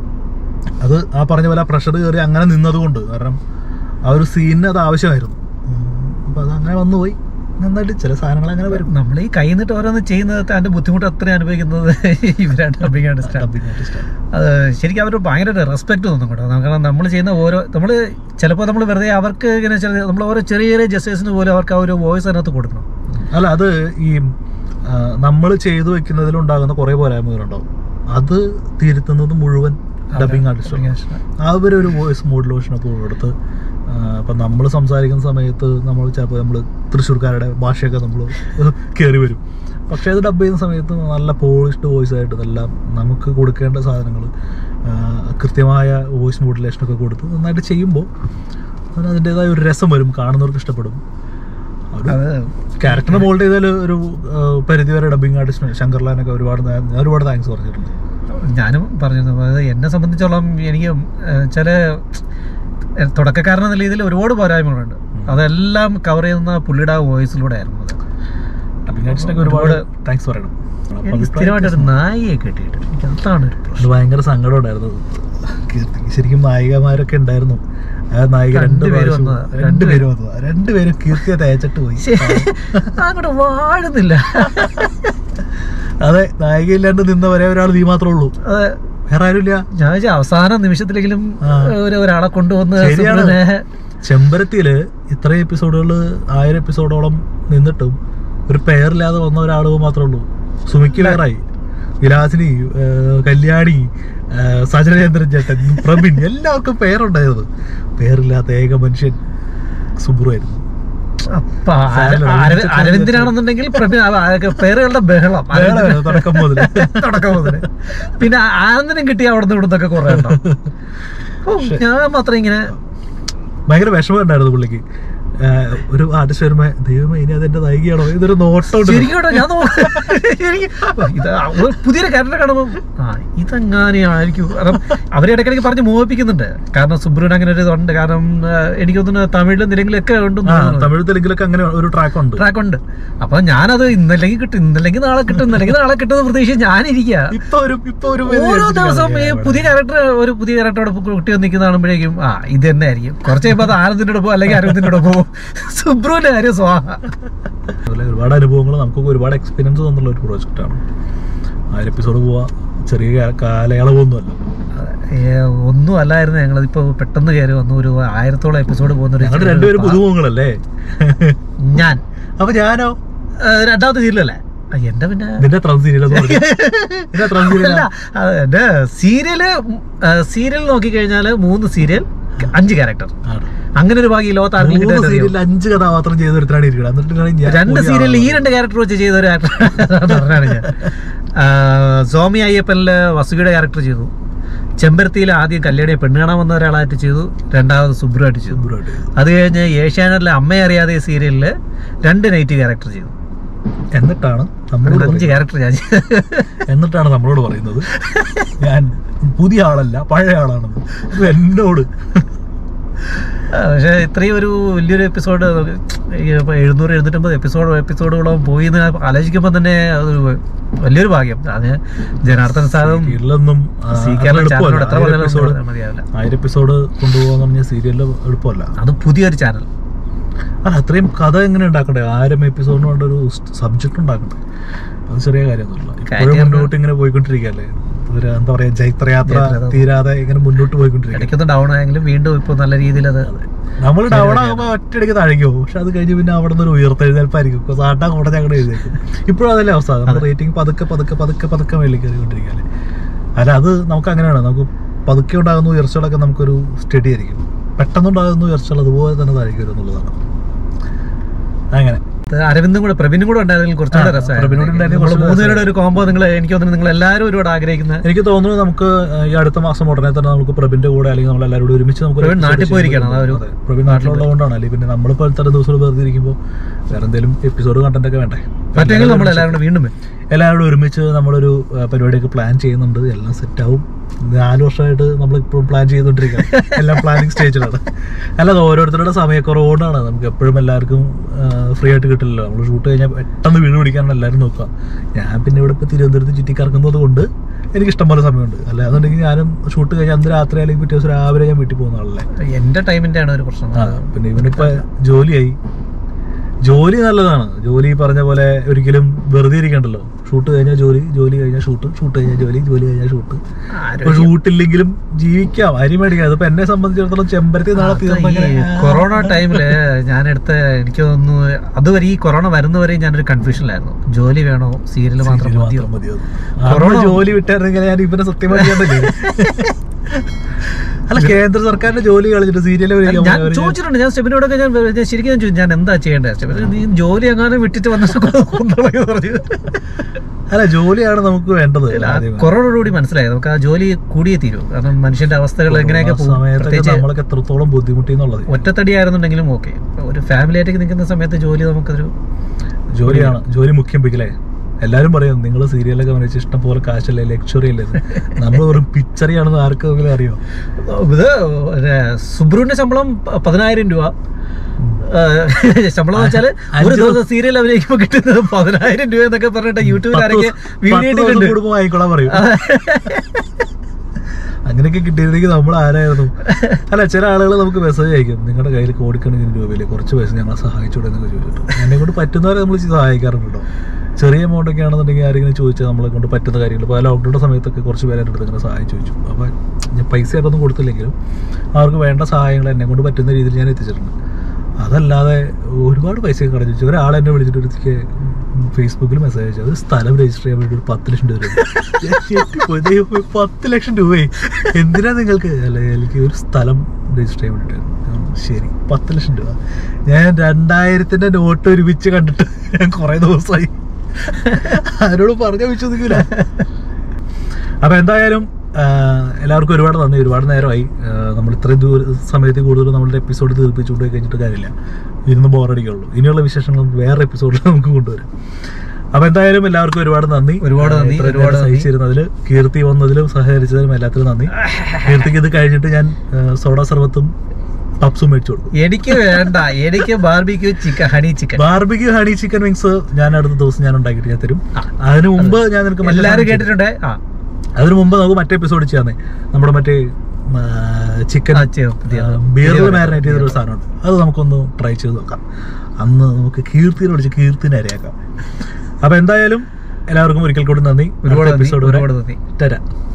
അത് ആ പറഞ്ഞ പോലെ പ്രഷർ കയറി അങ്ങനെ നിന്നതുകൊണ്ട് കാരണം ആ ഒരു സീനിന് അത് ആവശ്യമായിരുന്നു അപ്പോൾ അത് അങ്ങനെ വന്നു പോയി നന്നായിട്ട് ചില സാധനങ്ങൾ അങ്ങനെ വരും നമ്മൾ ഈ കൈ നിന്നിട്ട് ഓരോന്ന് ചെയ്യുന്നത് അതിന്റെ ബുദ്ധിമുട്ട് അത്രയും അനുഭവിക്കുന്നത് ഇവരാണ് ഡബിങ് ആർട്ടിസ്റ്റാണ് Dubbing artist ആണ്. അത് ശരിക്കും അവർ ഭയങ്കര റെസ്പെക്ട് തോന്നും കേട്ടോ കാരണം നമ്മൾ ചെയ്യുന്ന ഓരോ നമ്മൾ ചിലപ്പോൾ നമ്മൾ വെറുതെ അവർക്ക് ഇങ്ങനെ നമ്മൾ ഓരോ ചെറിയ ചെറിയ ജസ്റ്റേഴ്സിന് പോലും അവർക്ക് ആ ഒരു വോയിസ് അതിനകത്ത് കൊടുക്കണം അല്ല അത് ഈ നമ്മൾ ചെയ്തു വെക്കുന്നതിലുണ്ടാകുന്ന കുറേ പോരായ്മകളുണ്ടാവും അത് തിരുത്തുന്നത് മുഴുവൻ ഡബിങ് ആർട്ടിസ്റ്റ് അവരൊരു വോയിസ് മോഡുലേഷനൊക്കെ കൊടുത്ത് ആ, ഇപ്പം നമ്മൾ സംസാരിക്കുന്ന സമയത്ത് നമ്മൾ ചിലപ്പോൾ നമ്മൾ തൃശ്ശൂർക്കാരുടെ ഭാഷയൊക്കെ നമ്മൾ കയറി വരും പക്ഷേ അത് ഡബ് ചെയ്യുന്ന സമയത്ത് നല്ല പോളിഷ്ഡ് വോയിസ് ആയിട്ട് നല്ല നമുക്ക് കൊടുക്കേണ്ട സാധനങ്ങൾ കൃത്യമായ വോയിസ് മോഡുലേഷനൊക്കെ കൊടുത്ത് നന്നായിട്ട് ചെയ്യുമ്പോൾ അതിന് അതിൻ്റെതായ ഒരു രസം വരും കാണുന്നവർക്ക് ഇഷ്ടപ്പെടും ഒരു അത് ക്യാരക്ടറിനെ മോൾഡ് ചെയ്താൽ ഒരു ആ, പരിധി വരെ ഡബിങ് ആർട്ടിസ്റ്റ് ശങ്കർലാനൊക്കെ ഒരുപാട് ഞാൻ ഒരുപാട് താങ്ക്സ് പറഞ്ഞിട്ടുണ്ട് ഞാനും പറഞ്ഞിരുന്നു അതായത് എന്നെ സംബന്ധിച്ചോളം എനിക്ക് ഏഹ്, ചില ഏഹ്, തുടക്കക്കാരനെന്ന രീതിയിൽ ഒരുപാട് പോരായ്മകളുണ്ട് അതെല്ലാം കവർ ചെയ്യുന്ന പുള്ളിയുടെ ആ വോയിസിലൂടെ ആയിരുന്നു അത് ഡബിങ് ആർട്ടിസ്റ്റിനൊക്കെ ഒരുപാട് താങ്ക്സ് പറയണം എനിക്ക് സ്ഥിരമായിട്ടൊരു നായിയെ കിട്ടിയിട്ട് എനിക്ക് അതാണ് ഒരു പ്രശ്നം അത് ഭയങ്കര സങ്കടം ഉണ്ടായിരുന്നു കീർത്തിക്ക് ശരിക്കും നായികമാരൊക്കെ ഉണ്ടായിരുന്നു ആ നായിക രണ്ട് രണ്ടുപേരും പ്രാവശ്യം- വന്നതാ. രണ്ടുപേരും വന്നതാ രണ്ടുപേരും കീർത്തിയെ തേച്ചിട്ട് പോയി ശ്ശേ, അങ്ങോട്ട് വാഴുന്നില്ല അതെ നായിക ഇല്ലാണ്ട് നിന്ന വരെ ഒരാൾ നീ മാത്രമേ ഉള്ളൂ അത് വേറെ ആരുമില്ല ഞാൻ വിചാരിച്ചു അവസാന നിമിഷത്തിലെങ്കിലും ആ. ഒരു ഒരാളെ കൊണ്ടുവന്ന് ശരിയാണ്. സുബ്രനെ ചെമ്പരത്തിയില് ഇത്രയും എപ്പിസോഡുകൾ ആയിരം എപ്പിസോഡോളം നിന്നിട്ടും ഒരു പേരില്ലാതെ വന്ന ഒരാൾ മാത്രമേ ഉള്ളൂ സുമിക്ക് പേരായി വിലാസിനി ഏർ കല്യാണി ഏർ സജനചന്ദ്രൻ ചേട്ടൻ പ്രബിൻ എല്ലാവർക്കും പേരുണ്ടായിരുന്നു പേരില്ലാത്ത ഏക മനുഷ്യൻ സുബ്രുവായിരുന്നു അപ്പൊ സാരമില്ല, അര- ഒരുമിച്ച് അരവിന്ദനാണെന്നുണ്ടെങ്കിൽ പ്രവീൺ ആ- ആ പേരുകളുടെ ബഹളം വേറെ തുടക്കം മുതൽ തുടക്കം മുതല് പിന്നെ ആനന്ദനം കിട്ടിയ അവിടെ നിന്ന് ഇവിടുന്നൊക്കെ കുറെ ഉണ്ടോ ഓ, ഞാൻ മാത്രം ഇങ്ങനെ ഭയങ്കര വിഷമം ഉണ്ടായിരുന്നു പുള്ളിക്ക് ഏർ ഒരു ആർട്ടിസ്റ്റ് വരുമ്പോ ദൈവമേ ഇനി അതെന്റെ നായികയാണോ ഇതൊരു നോട്ടം ഉണ്ട് ശരിക്കും കേട്ടോ, ഞാൻ നോ- എനിക്ക് ഇത് ഒരു പുതിയൊരു ക്യാരക്ടർ കാണുമ്പോൾ ആ ഇതെങ്ങനെയായിരിക്കും കാരണം അവരെ ഇടയ്ക്കിടയ്ക്ക് പറഞ്ഞ് മോഹിപ്പിക്കുന്നുണ്ട് കാരണം സുബ്രുവിന് അങ്ങനെ ഒരു ഇതുണ്ട് കാരണം ആ, എനിക്ക് തോന്നുന്നു തമിഴിലും നിലങ്കിലും ഒക്കെ ആ ഉണ്ടെന്ന് തമിഴ് തെലുങ്കിലൊക്കെ അങ്ങനെ ഒരു ട്രാക്ക് ഉണ്ട് ട്രാക്ക് ഉണ്ട് അപ്പൊ ഞാനത് ഇന്നല്ലെങ്കിൽ കിട്ടും ഇന്നല്ലെങ്കിൽ നാളെ കിട്ടും ഇന്നല്ലെങ്കിൽ നാളെ കിട്ടുന്ന പ്രതീക്ഷ ഞാനിരിക്കുക ഇപ്പൊ ഒരു ഇപ്പൊ ഒരു ഓരോ ദിവസവും ഈ പുതിയ ക്യാരക്ടർ ഒരു പുതിയ ക്യാരക്ടറോട് കുട്ടി വന്ന് നിൽക്കുന്ന കാണുമ്പോഴേക്കും ആ ഇത് തന്നെ ആയിരിക്കും കുറച്ച് കഴിയുമ്പോൾ അത് ആനന്ദിന്റെ ഒപ്പം അല്ലെങ്കിൽ അരവിന്ദിന്റെ ഒപ്പം സുബ്രുവിന്റെ കാര്യം സ്വാഹ അതുപോലെ ഒരുപാട് അനുഭവങ്ങൾ നമുക്കൊക്കെ ഒരുപാട് എക്സ്പീരിയൻസ് തന്നുള്ള ഒരു പ്രോജക്റ്റാണ് ആയിരം എപ്പിസോഡ് പോവാ ചെറിയ കാ- കാലയളവൊന്നുമല്ല ഏ, ഒന്നും അല്ലായിരുന്നു ഞങ്ങൾ ഇപ്പൊ പെട്ടെന്ന് കയറി വന്നു ഒരു ആയിരത്തോളം എപ്പിസോഡ് പോകുന്ന ഒരു ഞങ്ങൾ രണ്ടുപേരും പുതുമുഖങ്ങളല്ലേ ഞാൻ അപ്പൊ ഞാനോ ഏ, രണ്ടാമത്തെ സീരിയലല്ലേ ആ, എന്റെ പിന്നെ നിന്റെ ത്രം സീരിയൽ നിന്റെ ത്രം സീരിയൽ അല്ല അത് എന്റെ സീരിയല് സീരിയൽ നോക്കിക്കഴിഞ്ഞാല് മൂന്ന് സീരിയൽ അഞ്ച് ക്യാരക്ടർ അങ്ങനെ ഒരു ഭാഗ്യം ഈ ലോകത്ത് ആർക്കെങ്കിലും മൂന്ന് കിട്ടാൻ അറിയോ? സീരിയലിൽ അഞ്ച് കഥാപാത്രം ചെയ്ത ഒരുത്താണ് ഇരിക്കണം എന്നിട്ടാണ് ഞാൻ രണ്ട് പുതിയ സീരിയലിൽ ഈ ആളാണ്. രണ്ട് ക്യാരക്ടർ വെച്ച് ചെയ്ത ഒരു ആക്ടർ പറഞ്ഞാണ് ഞാൻ ആ, സോമി അയ്യപ്പനില് വസുകിയുടെ ക്യാരക്ടർ ചെയ്തു ചെമ്പരത്തിയിൽ ആദ്യം കല്യാണിയെ പെണ്ണ് കാണാൻ വന്ന ഒരാളായിട്ട് ചെയ്തു രണ്ടാമത് സുബ്രുവായിട്ട് ചെയ്തു സുബ്രഹ്മണ്യം. അത് കഴിഞ്ഞ് ഏഷ്യാനെറ്റിലെ അമ്മയെ അറിയാതെ സീരിയലിൽ രണ്ട് നൈറ്റ് ക്യാരക്ടർ ചെയ്തു എന്നിട്ടാണ് നമ്മളോട് അഞ്ച് പറയുന്നത്. ക്യാരക്ടർ ഞാൻ ചെയ്തു. എന്നിട്ടാണ് നമ്മളോട് പറയുന്നത് ഞാൻ പുതിയ ആളല്ല പഴയ ആളാണെന്ന് ഇത് എന്നോട് ആ, പക്ഷേ ഇത്രയും ഒരു വലിയൊരു എപ്പിസോഡ് എഴുന്നൂറ് എഴുന്നൂറ്റമ്പത് എപ്പിസോഡ് എപ്പിസോഡുകളോ പോയി എന്ന് ആലോചിക്കുമ്പോൾ തന്നെ അതൊരു വലിയൊരു ഭാഗ്യം അത് ജനാർദ്ദൻ സാറും സീരിയലൊന്നും ആ, സി അത്ര കേരളം എളുപ്പമല്ല. ചാനലിനോട് എത്ര ആയിരം പറഞ്ഞാലും എപ്പിസോഡ് നമുക്ക് മതിയാവില്ല ആയിരം എപ്പിസോഡ് കൊണ്ടുപോകാന്ന് പറഞ്ഞാൽ സീരിയലിൽ എളുപ്പമല്ല അത് പുതിയൊരു ചാനൽ അല്ല അത്രയും കഥ എങ്ങനെ ഉണ്ടാക്കണ്ടേ ആയിരം എപ്പിസോഡിന് വേണ്ട ഒരു സബ്ജക്ട് ഉണ്ടാക്കണ്ടേ അത് ചെറിയ കാര്യമൊന്നുമില്ല ഇപ്പോഴും കാര്യം മുന്നോട്ട് ഇങ്ങനെ പോയിക്കൊണ്ടിരിക്കുകയല്ലേ ഒരു എന്താ പറയാ ജൈത്രയാത്ര ജൈത്രയാത്ര. തീരാതെ ഇങ്ങനെ മുന്നോട്ട് പോയിക്കൊണ്ടിരിക്കുക ഇടയ്ക്കൊന്ന് ഡൗൺ ആയെങ്കിലും വീണ്ടും ഇപ്പോൾ നല്ല രീതിയിൽ അത് നമ്മൾ ഡൗൺ ആകുമ്പോൾ ഒറ്റയടിക്ക് താഴേക്കോ പക്ഷെ അത് കഴിഞ്ഞ് പിന്നെ അവിടെ നിന്ന് ഒരു ഉയർത്തെഴുന്നേൽപ്പായിരിക്കും സാട്ടാ കൂടെ ഞങ്ങളുടെ എഴുതേക്കും ഇപ്പോഴും അതല്ലേ അവസ്ഥ നമ്മുടെ റേറ്റിംഗ് പതുക്കെ പതുക്കെ പതുക്കെ പതുക്കെ മേളിൽ കയറിക്കൊണ്ടിരിക്കുകയല്ലേ അല്ല അത് നമുക്ക് അങ്ങനെയാണ് നമുക്ക് പതുക്കെ ഉണ്ടാകുന്ന ഉയർച്ചകളൊക്കെ നമുക്കൊരു സ്റ്റഡി ആയിരിക്കും പെട്ടെന്നുണ്ടാകുന്ന ഉയർച്ചകൾ അതുപോലെ തന്നെ താഴേക്ക് വരും എന്നുള്ളതാണ് അങ്ങനെ അത് അരവിന്ദും കൂടെ പ്രബിനും കൂടെ ഉണ്ടായിരുന്നെങ്കിൽ കുറച്ചുകൂടെ ആ, പ്രബിനും കൂടെ ഉണ്ടായിരുന്നെങ്കിൽ നമ്മൾ കുറച്ചുകൂടെ മൂന്നുപേരുടെ ഒരു കോമ്പോ നിങ്ങൾ എനിക്ക് തോന്നുന്നു നിങ്ങൾ എല്ലാവരും ഒരുപാട് ആഗ്രഹിക്കുന്ന എനിക്ക് തോന്നുന്നു നമുക്ക് ഈ അടുത്ത മാസം ഉടനെ തന്നെ നമുക്ക് പ്രബിന്റെ കൂടെ അല്ലെങ്കിൽ നമ്മൾ എല്ലാവരും കൂടി ഒരുമിച്ച് നമുക്ക് ഒരു പ്രവീൺ നാട്ടിൽ episode പോയിരിക്കുകയാണ്, ചെയ്യാൻ അതാ ഒരു- അതെ. പ്രവീൺ നാട്ടിലുള്ളതുകൊണ്ടാണ് അല്ലെങ്കിൽ പിന്നെ നമ്മളിപ്പോൾ ഇത്ര ദിവസം വെറുതെ ഇരിക്കുമ്പോൾ വേറെ എന്തെങ്കിലും എപ്പിസോഡ് കണ്ടന്റ് ഒക്കെ വേണ്ടേ മറ്റെങ്കിൽ നമ്മൾ എല്ലാവരും കൂടെ വീണ്ടും വരും. എല്ലാവരും ഒരുമിച്ച് നമ്മളൊരു ആ, പരിപാടിയൊക്കെ പ്ലാൻ ചെയ്യുന്നുണ്ട് എല്ലാം സെറ്റ് ആവും നാല് വർഷമായിട്ട് നമ്മൾ ഇപ്പോൾ പ്ലാൻ ചെയ്തുകൊണ്ടിരിക്കുക എല്ലാം പ്ലാനിങ് സ്റ്റേജിലാണ് അല്ലാതെ ഓരോരുത്തരുടെ സമയക്കുറവുകൊണ്ടാണ് നമുക്ക് എപ്പോഴും എല്ലാവർക്കും ഫ്രീ ആയിട്ട് കിട്ടില്ലല്ലോ നമ്മൾ ഷൂട്ട് കഴിഞ്ഞാൽ പെട്ടെന്ന് വീട് പിടിക്കാനാണ് എല്ലാവരും നോക്കുക ഞാൻ പിന്നെ ഇവിടെ ഇപ്പോൾ തിരുവനന്തപുരത്ത് ചുറ്റി കറങ്ങുന്നത് കൊണ്ട് എനിക്ക് ഇഷ്ടംപോലെ സമയമുണ്ട് അല്ല അതുണ്ടെങ്കിൽ ഞാനും ഷൂട്ട് കഴിഞ്ഞാൽ അന്ന് രാത്രി അല്ലെങ്കിൽ പിറ്റേ ദിവസം രാവിലെ ഞാൻ വീട്ടിൽ പോകുന്ന ആളല്ലേ എന്റെ ടൈമിന്റെ ആണ് ഒരു പ്രശ്നം ആ, പിന്നെ ഇവനിപ്പോ ജോലിയായി ജോലി നല്ലതാണ് ജോലി ഈ പറഞ്ഞ പോലെ ഒരിക്കലും വെറുതെ ഇരിക്കണ്ടല്ലോ ഷൂട്ട് കഴിഞ്ഞാൽ ജോലി ജോലി കഴിഞ്ഞാൽ ഷൂട്ട് ഷൂട്ട് കഴിഞ്ഞാൽ ജോലി ജോലി കഴിഞ്ഞാൽ ഷൂട്ട് ഇപ്പൊ ആരോഗ്യം. ഷൂട്ടില്ലെങ്കിലും ജീവിക്കാം അരി മേടിക്കാം അതിപ്പോ എന്നെ സംബന്ധിച്ചിടത്തോളം ചെമ്പരത്തി നാളെ അത് തീർന്നു ഈ കൊറോണ ടൈമില് ഞാൻ എടുത്ത എനിക്ക് തോന്നുന്നു അതുവരെ ഈ കൊറോണ വരുന്നവരെ ഞാനൊരു കൺഫ്യൂഷനിലായിരുന്നു ജോലി വേണോ സീരിയൽ മാത്രം മതിയോ കൊറോണ ജോലി വിട്ടായിരുന്നെങ്കിൽ ഞാൻ ഇവനെ സത്യമായി ചെയ്യാൻ അല്ല കേന്ദ്ര സർക്കാരിന്റെ ജോലി കളിച്ചിട്ട് സീരിയൽ ഞാൻ ചോദിച്ചിട്ടുണ്ട് ഞാൻ സ്റ്റെപ്പിനോടൊക്കെ ഞാൻ ഞാൻ ശരിക്കും ഞാൻ ചോദിച്ചു ഞാൻ എന്താ ചെയ്യേണ്ടത് സ്റ്റെപ്പിന് നീ ജോലി എങ്ങാനും വിട്ടിട്ട് വന്നിട്ട് കൊണ്ടുപോയി പറഞ്ഞു അല്ല ജോലിയാണ് നമുക്ക് വേണ്ടത് ആദ്യം. കൊറോണയോടുകൂടി മനസ്സിലായി നമുക്ക് ആ ജോലി കൂടിയേ തീരൂ കാരണം മനുഷ്യന്റെ അവസ്ഥകൾ എങ്ങനെയൊക്കെ ആ പോകും സമയത്തൊക്കെ പ്രത്യേകിച്ച് നമ്മളൊക്കെ എത്രത്തോളം ബുദ്ധിമുട്ടി എന്നുള്ളത് ഒറ്റത്തടി ആയിരുന്നുണ്ടെങ്കിലും ഓക്കെ ഒരു ഫാമിലി ആയിട്ട് നിൽക്കുന്ന സമയത്ത് ജോലി നമുക്കൊരു ജോലിയാണ് ജോലി മുഖ്യം പിക്കലേ എല്ലാരും പറയും നിങ്ങൾ സീരിയലൊക്കെ വരച്ച് ഇഷ്ടം പോലെ കാശല്ലേ ലക്ഷറി അല്ലേ നമ്മൾ വെറും പിക്ചറിയാണെന്ന് ആർക്കെങ്കിലും അറിയോ ഇത് പിന്നെ സുബ്രുവിന്റെ ശമ്പളം പ- പതിനായിരം രൂപ ആ, ശമ്പളം എന്ന് വെച്ചാല് ഒരു അഞ്ച് ദിവസം സീരിയൽ അഭിനയിക്കുമ്പോൾ കിട്ടുന്നത് പതിനായിരം രൂപ എന്നൊക്കെ പറഞ്ഞിട്ട് യൂട്യൂബിൽ പത്ത് ആരൊക്കെ ദിവസം- വീഡിയോ പത്ത് ദിവസം ഇട്ടിട്ടുണ്ട് കൂടുമ്പോ ആയിക്കോളാൻ പറയും അങ്ങനെയൊക്കെ കിട്ടിയിരുന്നെങ്കിൽ നമ്മൾ ആരായിരുന്നു അല്ല ചില ആളുകൾ നമുക്ക് മെസ്സേജ് അയക്കും നിങ്ങളുടെ കയ്യിൽ കോടിക്കണക്കിന് രൂപയില്ലേ കുറച്ച് പൈസ ഞങ്ങളെ സഹായിച്ചൂടെ എന്നൊക്കെ ചോദിച്ചിട്ട് എന്നെ കൊണ്ട് പറ്റുന്നവരെ നമ്മൾ സഹായിക്കാറുണ്ട് കേട്ടോ ചെറിയ എമൗണ്ട് ഒക്കെ ആണെന്നുണ്ടെങ്കിൽ ആരെങ്കിലും ചോദിച്ചാൽ നമ്മളെ കൊണ്ട് പറ്റുന്ന കാര്യങ്ങൾ ഇപ്പോൾ ലോക്ക്ഡൗൺ സമയത്തൊക്കെ കുറച്ച് പേരെ അടുത്ത് ഇങ്ങനെ സഹായം ചോദിച്ചു അപ്പോൾ ഞാൻ പൈസ ആയിട്ടൊന്നും കൊടുത്തില്ലെങ്കിലും അവർക്ക് വേണ്ട സഹായങ്ങൾ എന്നെ കൊണ്ട് പറ്റുന്ന രീതിയിൽ ഞാൻ എത്തിച്ചിട്ടുണ്ട് അതല്ലാതെ ഒരുപാട് പൈസ കടഞ്ഞു വെച്ചു ഒരാൾ എന്നെ വിളിച്ചിട്ട് ഒരിക്കൽ ഫേസ്ബുക്കിൽ മെസ്സേജ് അയച്ചു ഒരു സ്ഥലം രജിസ്റ്റർ ചെയ്യാൻ വേണ്ടി ഒരു പത്ത് ലക്ഷം രൂപ തരും. ഞാൻ ഞെട്ടിപ്പോയി. ദൈവമേ, പത്ത് ലക്ഷം രൂപയെ എന്തിനാ നിങ്ങൾക്ക് അല്ല എനിക്ക് ഒരു സ്ഥലം രജിസ്റ്റർ ചെയ്യാൻ വേണ്ടിയിട്ട് ശരി പത്ത് ലക്ഷം രൂപ ഞാൻ രണ്ടായിരത്തിന്റെ നോട്ട് ഒരുമിച്ച് കണ്ടിട്ട് ഞാൻ കുറെ ദിവസമായി ആരോടും പറഞ്ഞാൽ വിശ്വസിക്കൂല അപ്പൊ എന്തായാലും ആ, എല്ലാവർക്കും ഒരുപാട് നന്ദി ഒരുപാട് നേരമായി ആ, നമ്മൾ ഇത്രയും ദൂര സമയത്ത് കൂടുതൽ നമ്മളുടെ എപ്പിസോഡ് തീർപ്പിച്ചുകൊണ്ട് പോയി കഴിഞ്ഞിട്ട് കാര്യമില്ല ഇരുന്ന് ബോറടിക്കുള്ളൂ ഇനിയുള്ള വിശേഷങ്ങൾ നമുക്ക് വേറെ എപ്പിസോഡിൽ നമുക്ക് കൊണ്ടുവരാം അപ്പൊ എന്തായാലും എല്ലാവർക്കും ഒരുപാട് നന്ദി ഒരുപാട് നന്ദി, ഇത്രയും ഒരുപാട് നേരം നന്ദി. സഹിച്ചിരുന്നതിൽ കീർത്തി വന്നതിലും സഹകരിച്ചതിലും എല്ലാത്തിലും നന്ദി കീർത്തിക്ക് ഇത് കഴിഞ്ഞിട്ട് ഞാൻ ആ, സോഡ സർബത്തും പപ്സും മേടിച്ചു കൊടുക്കും എനിക്ക് വേണ്ട എനിക്ക് barbecue chicken honey chicken barbecue honey chicken wings ഞാൻ അടുത്ത ദിവസം ഞാൻ ഉണ്ടാക്കിയിട്ട് ഞാൻ തരും അതിന് മുമ്പ് ഞാൻ നിനക്ക് മറ്റേ എല്ലാരും സാധനം കേട്ടിട്ടുണ്ടേ ആ അതിനു മുമ്പ് നമുക്ക് മറ്റേ എപ്പിസോഡ് ചെയ്യാന്നേ നമ്മുടെ മറ്റേ ചിക്കൻ ആ, ചെയ്തു. പുതിയ- ബിയറിൽ പുതിയ മാരിനേറ്റ് ചെയ്തൊരു സാധനമുണ്ട് അത് നമുക്കൊന്ന് ട്രൈ ചെയ്ത് നോക്കാം അന്ന് നമുക്ക് കീർത്തിനെ വിളിച്ച് കീർത്തിനെ അരയാക്കാം അപ്പൊ എന്തായാലും എല്ലാവർക്കും ഒരിക്കൽ കൂടി നന്ദി ഒരുപാട് നന്ദി, എപ്പിസോഡ് ഒരുപാട് നന്ദി തരാം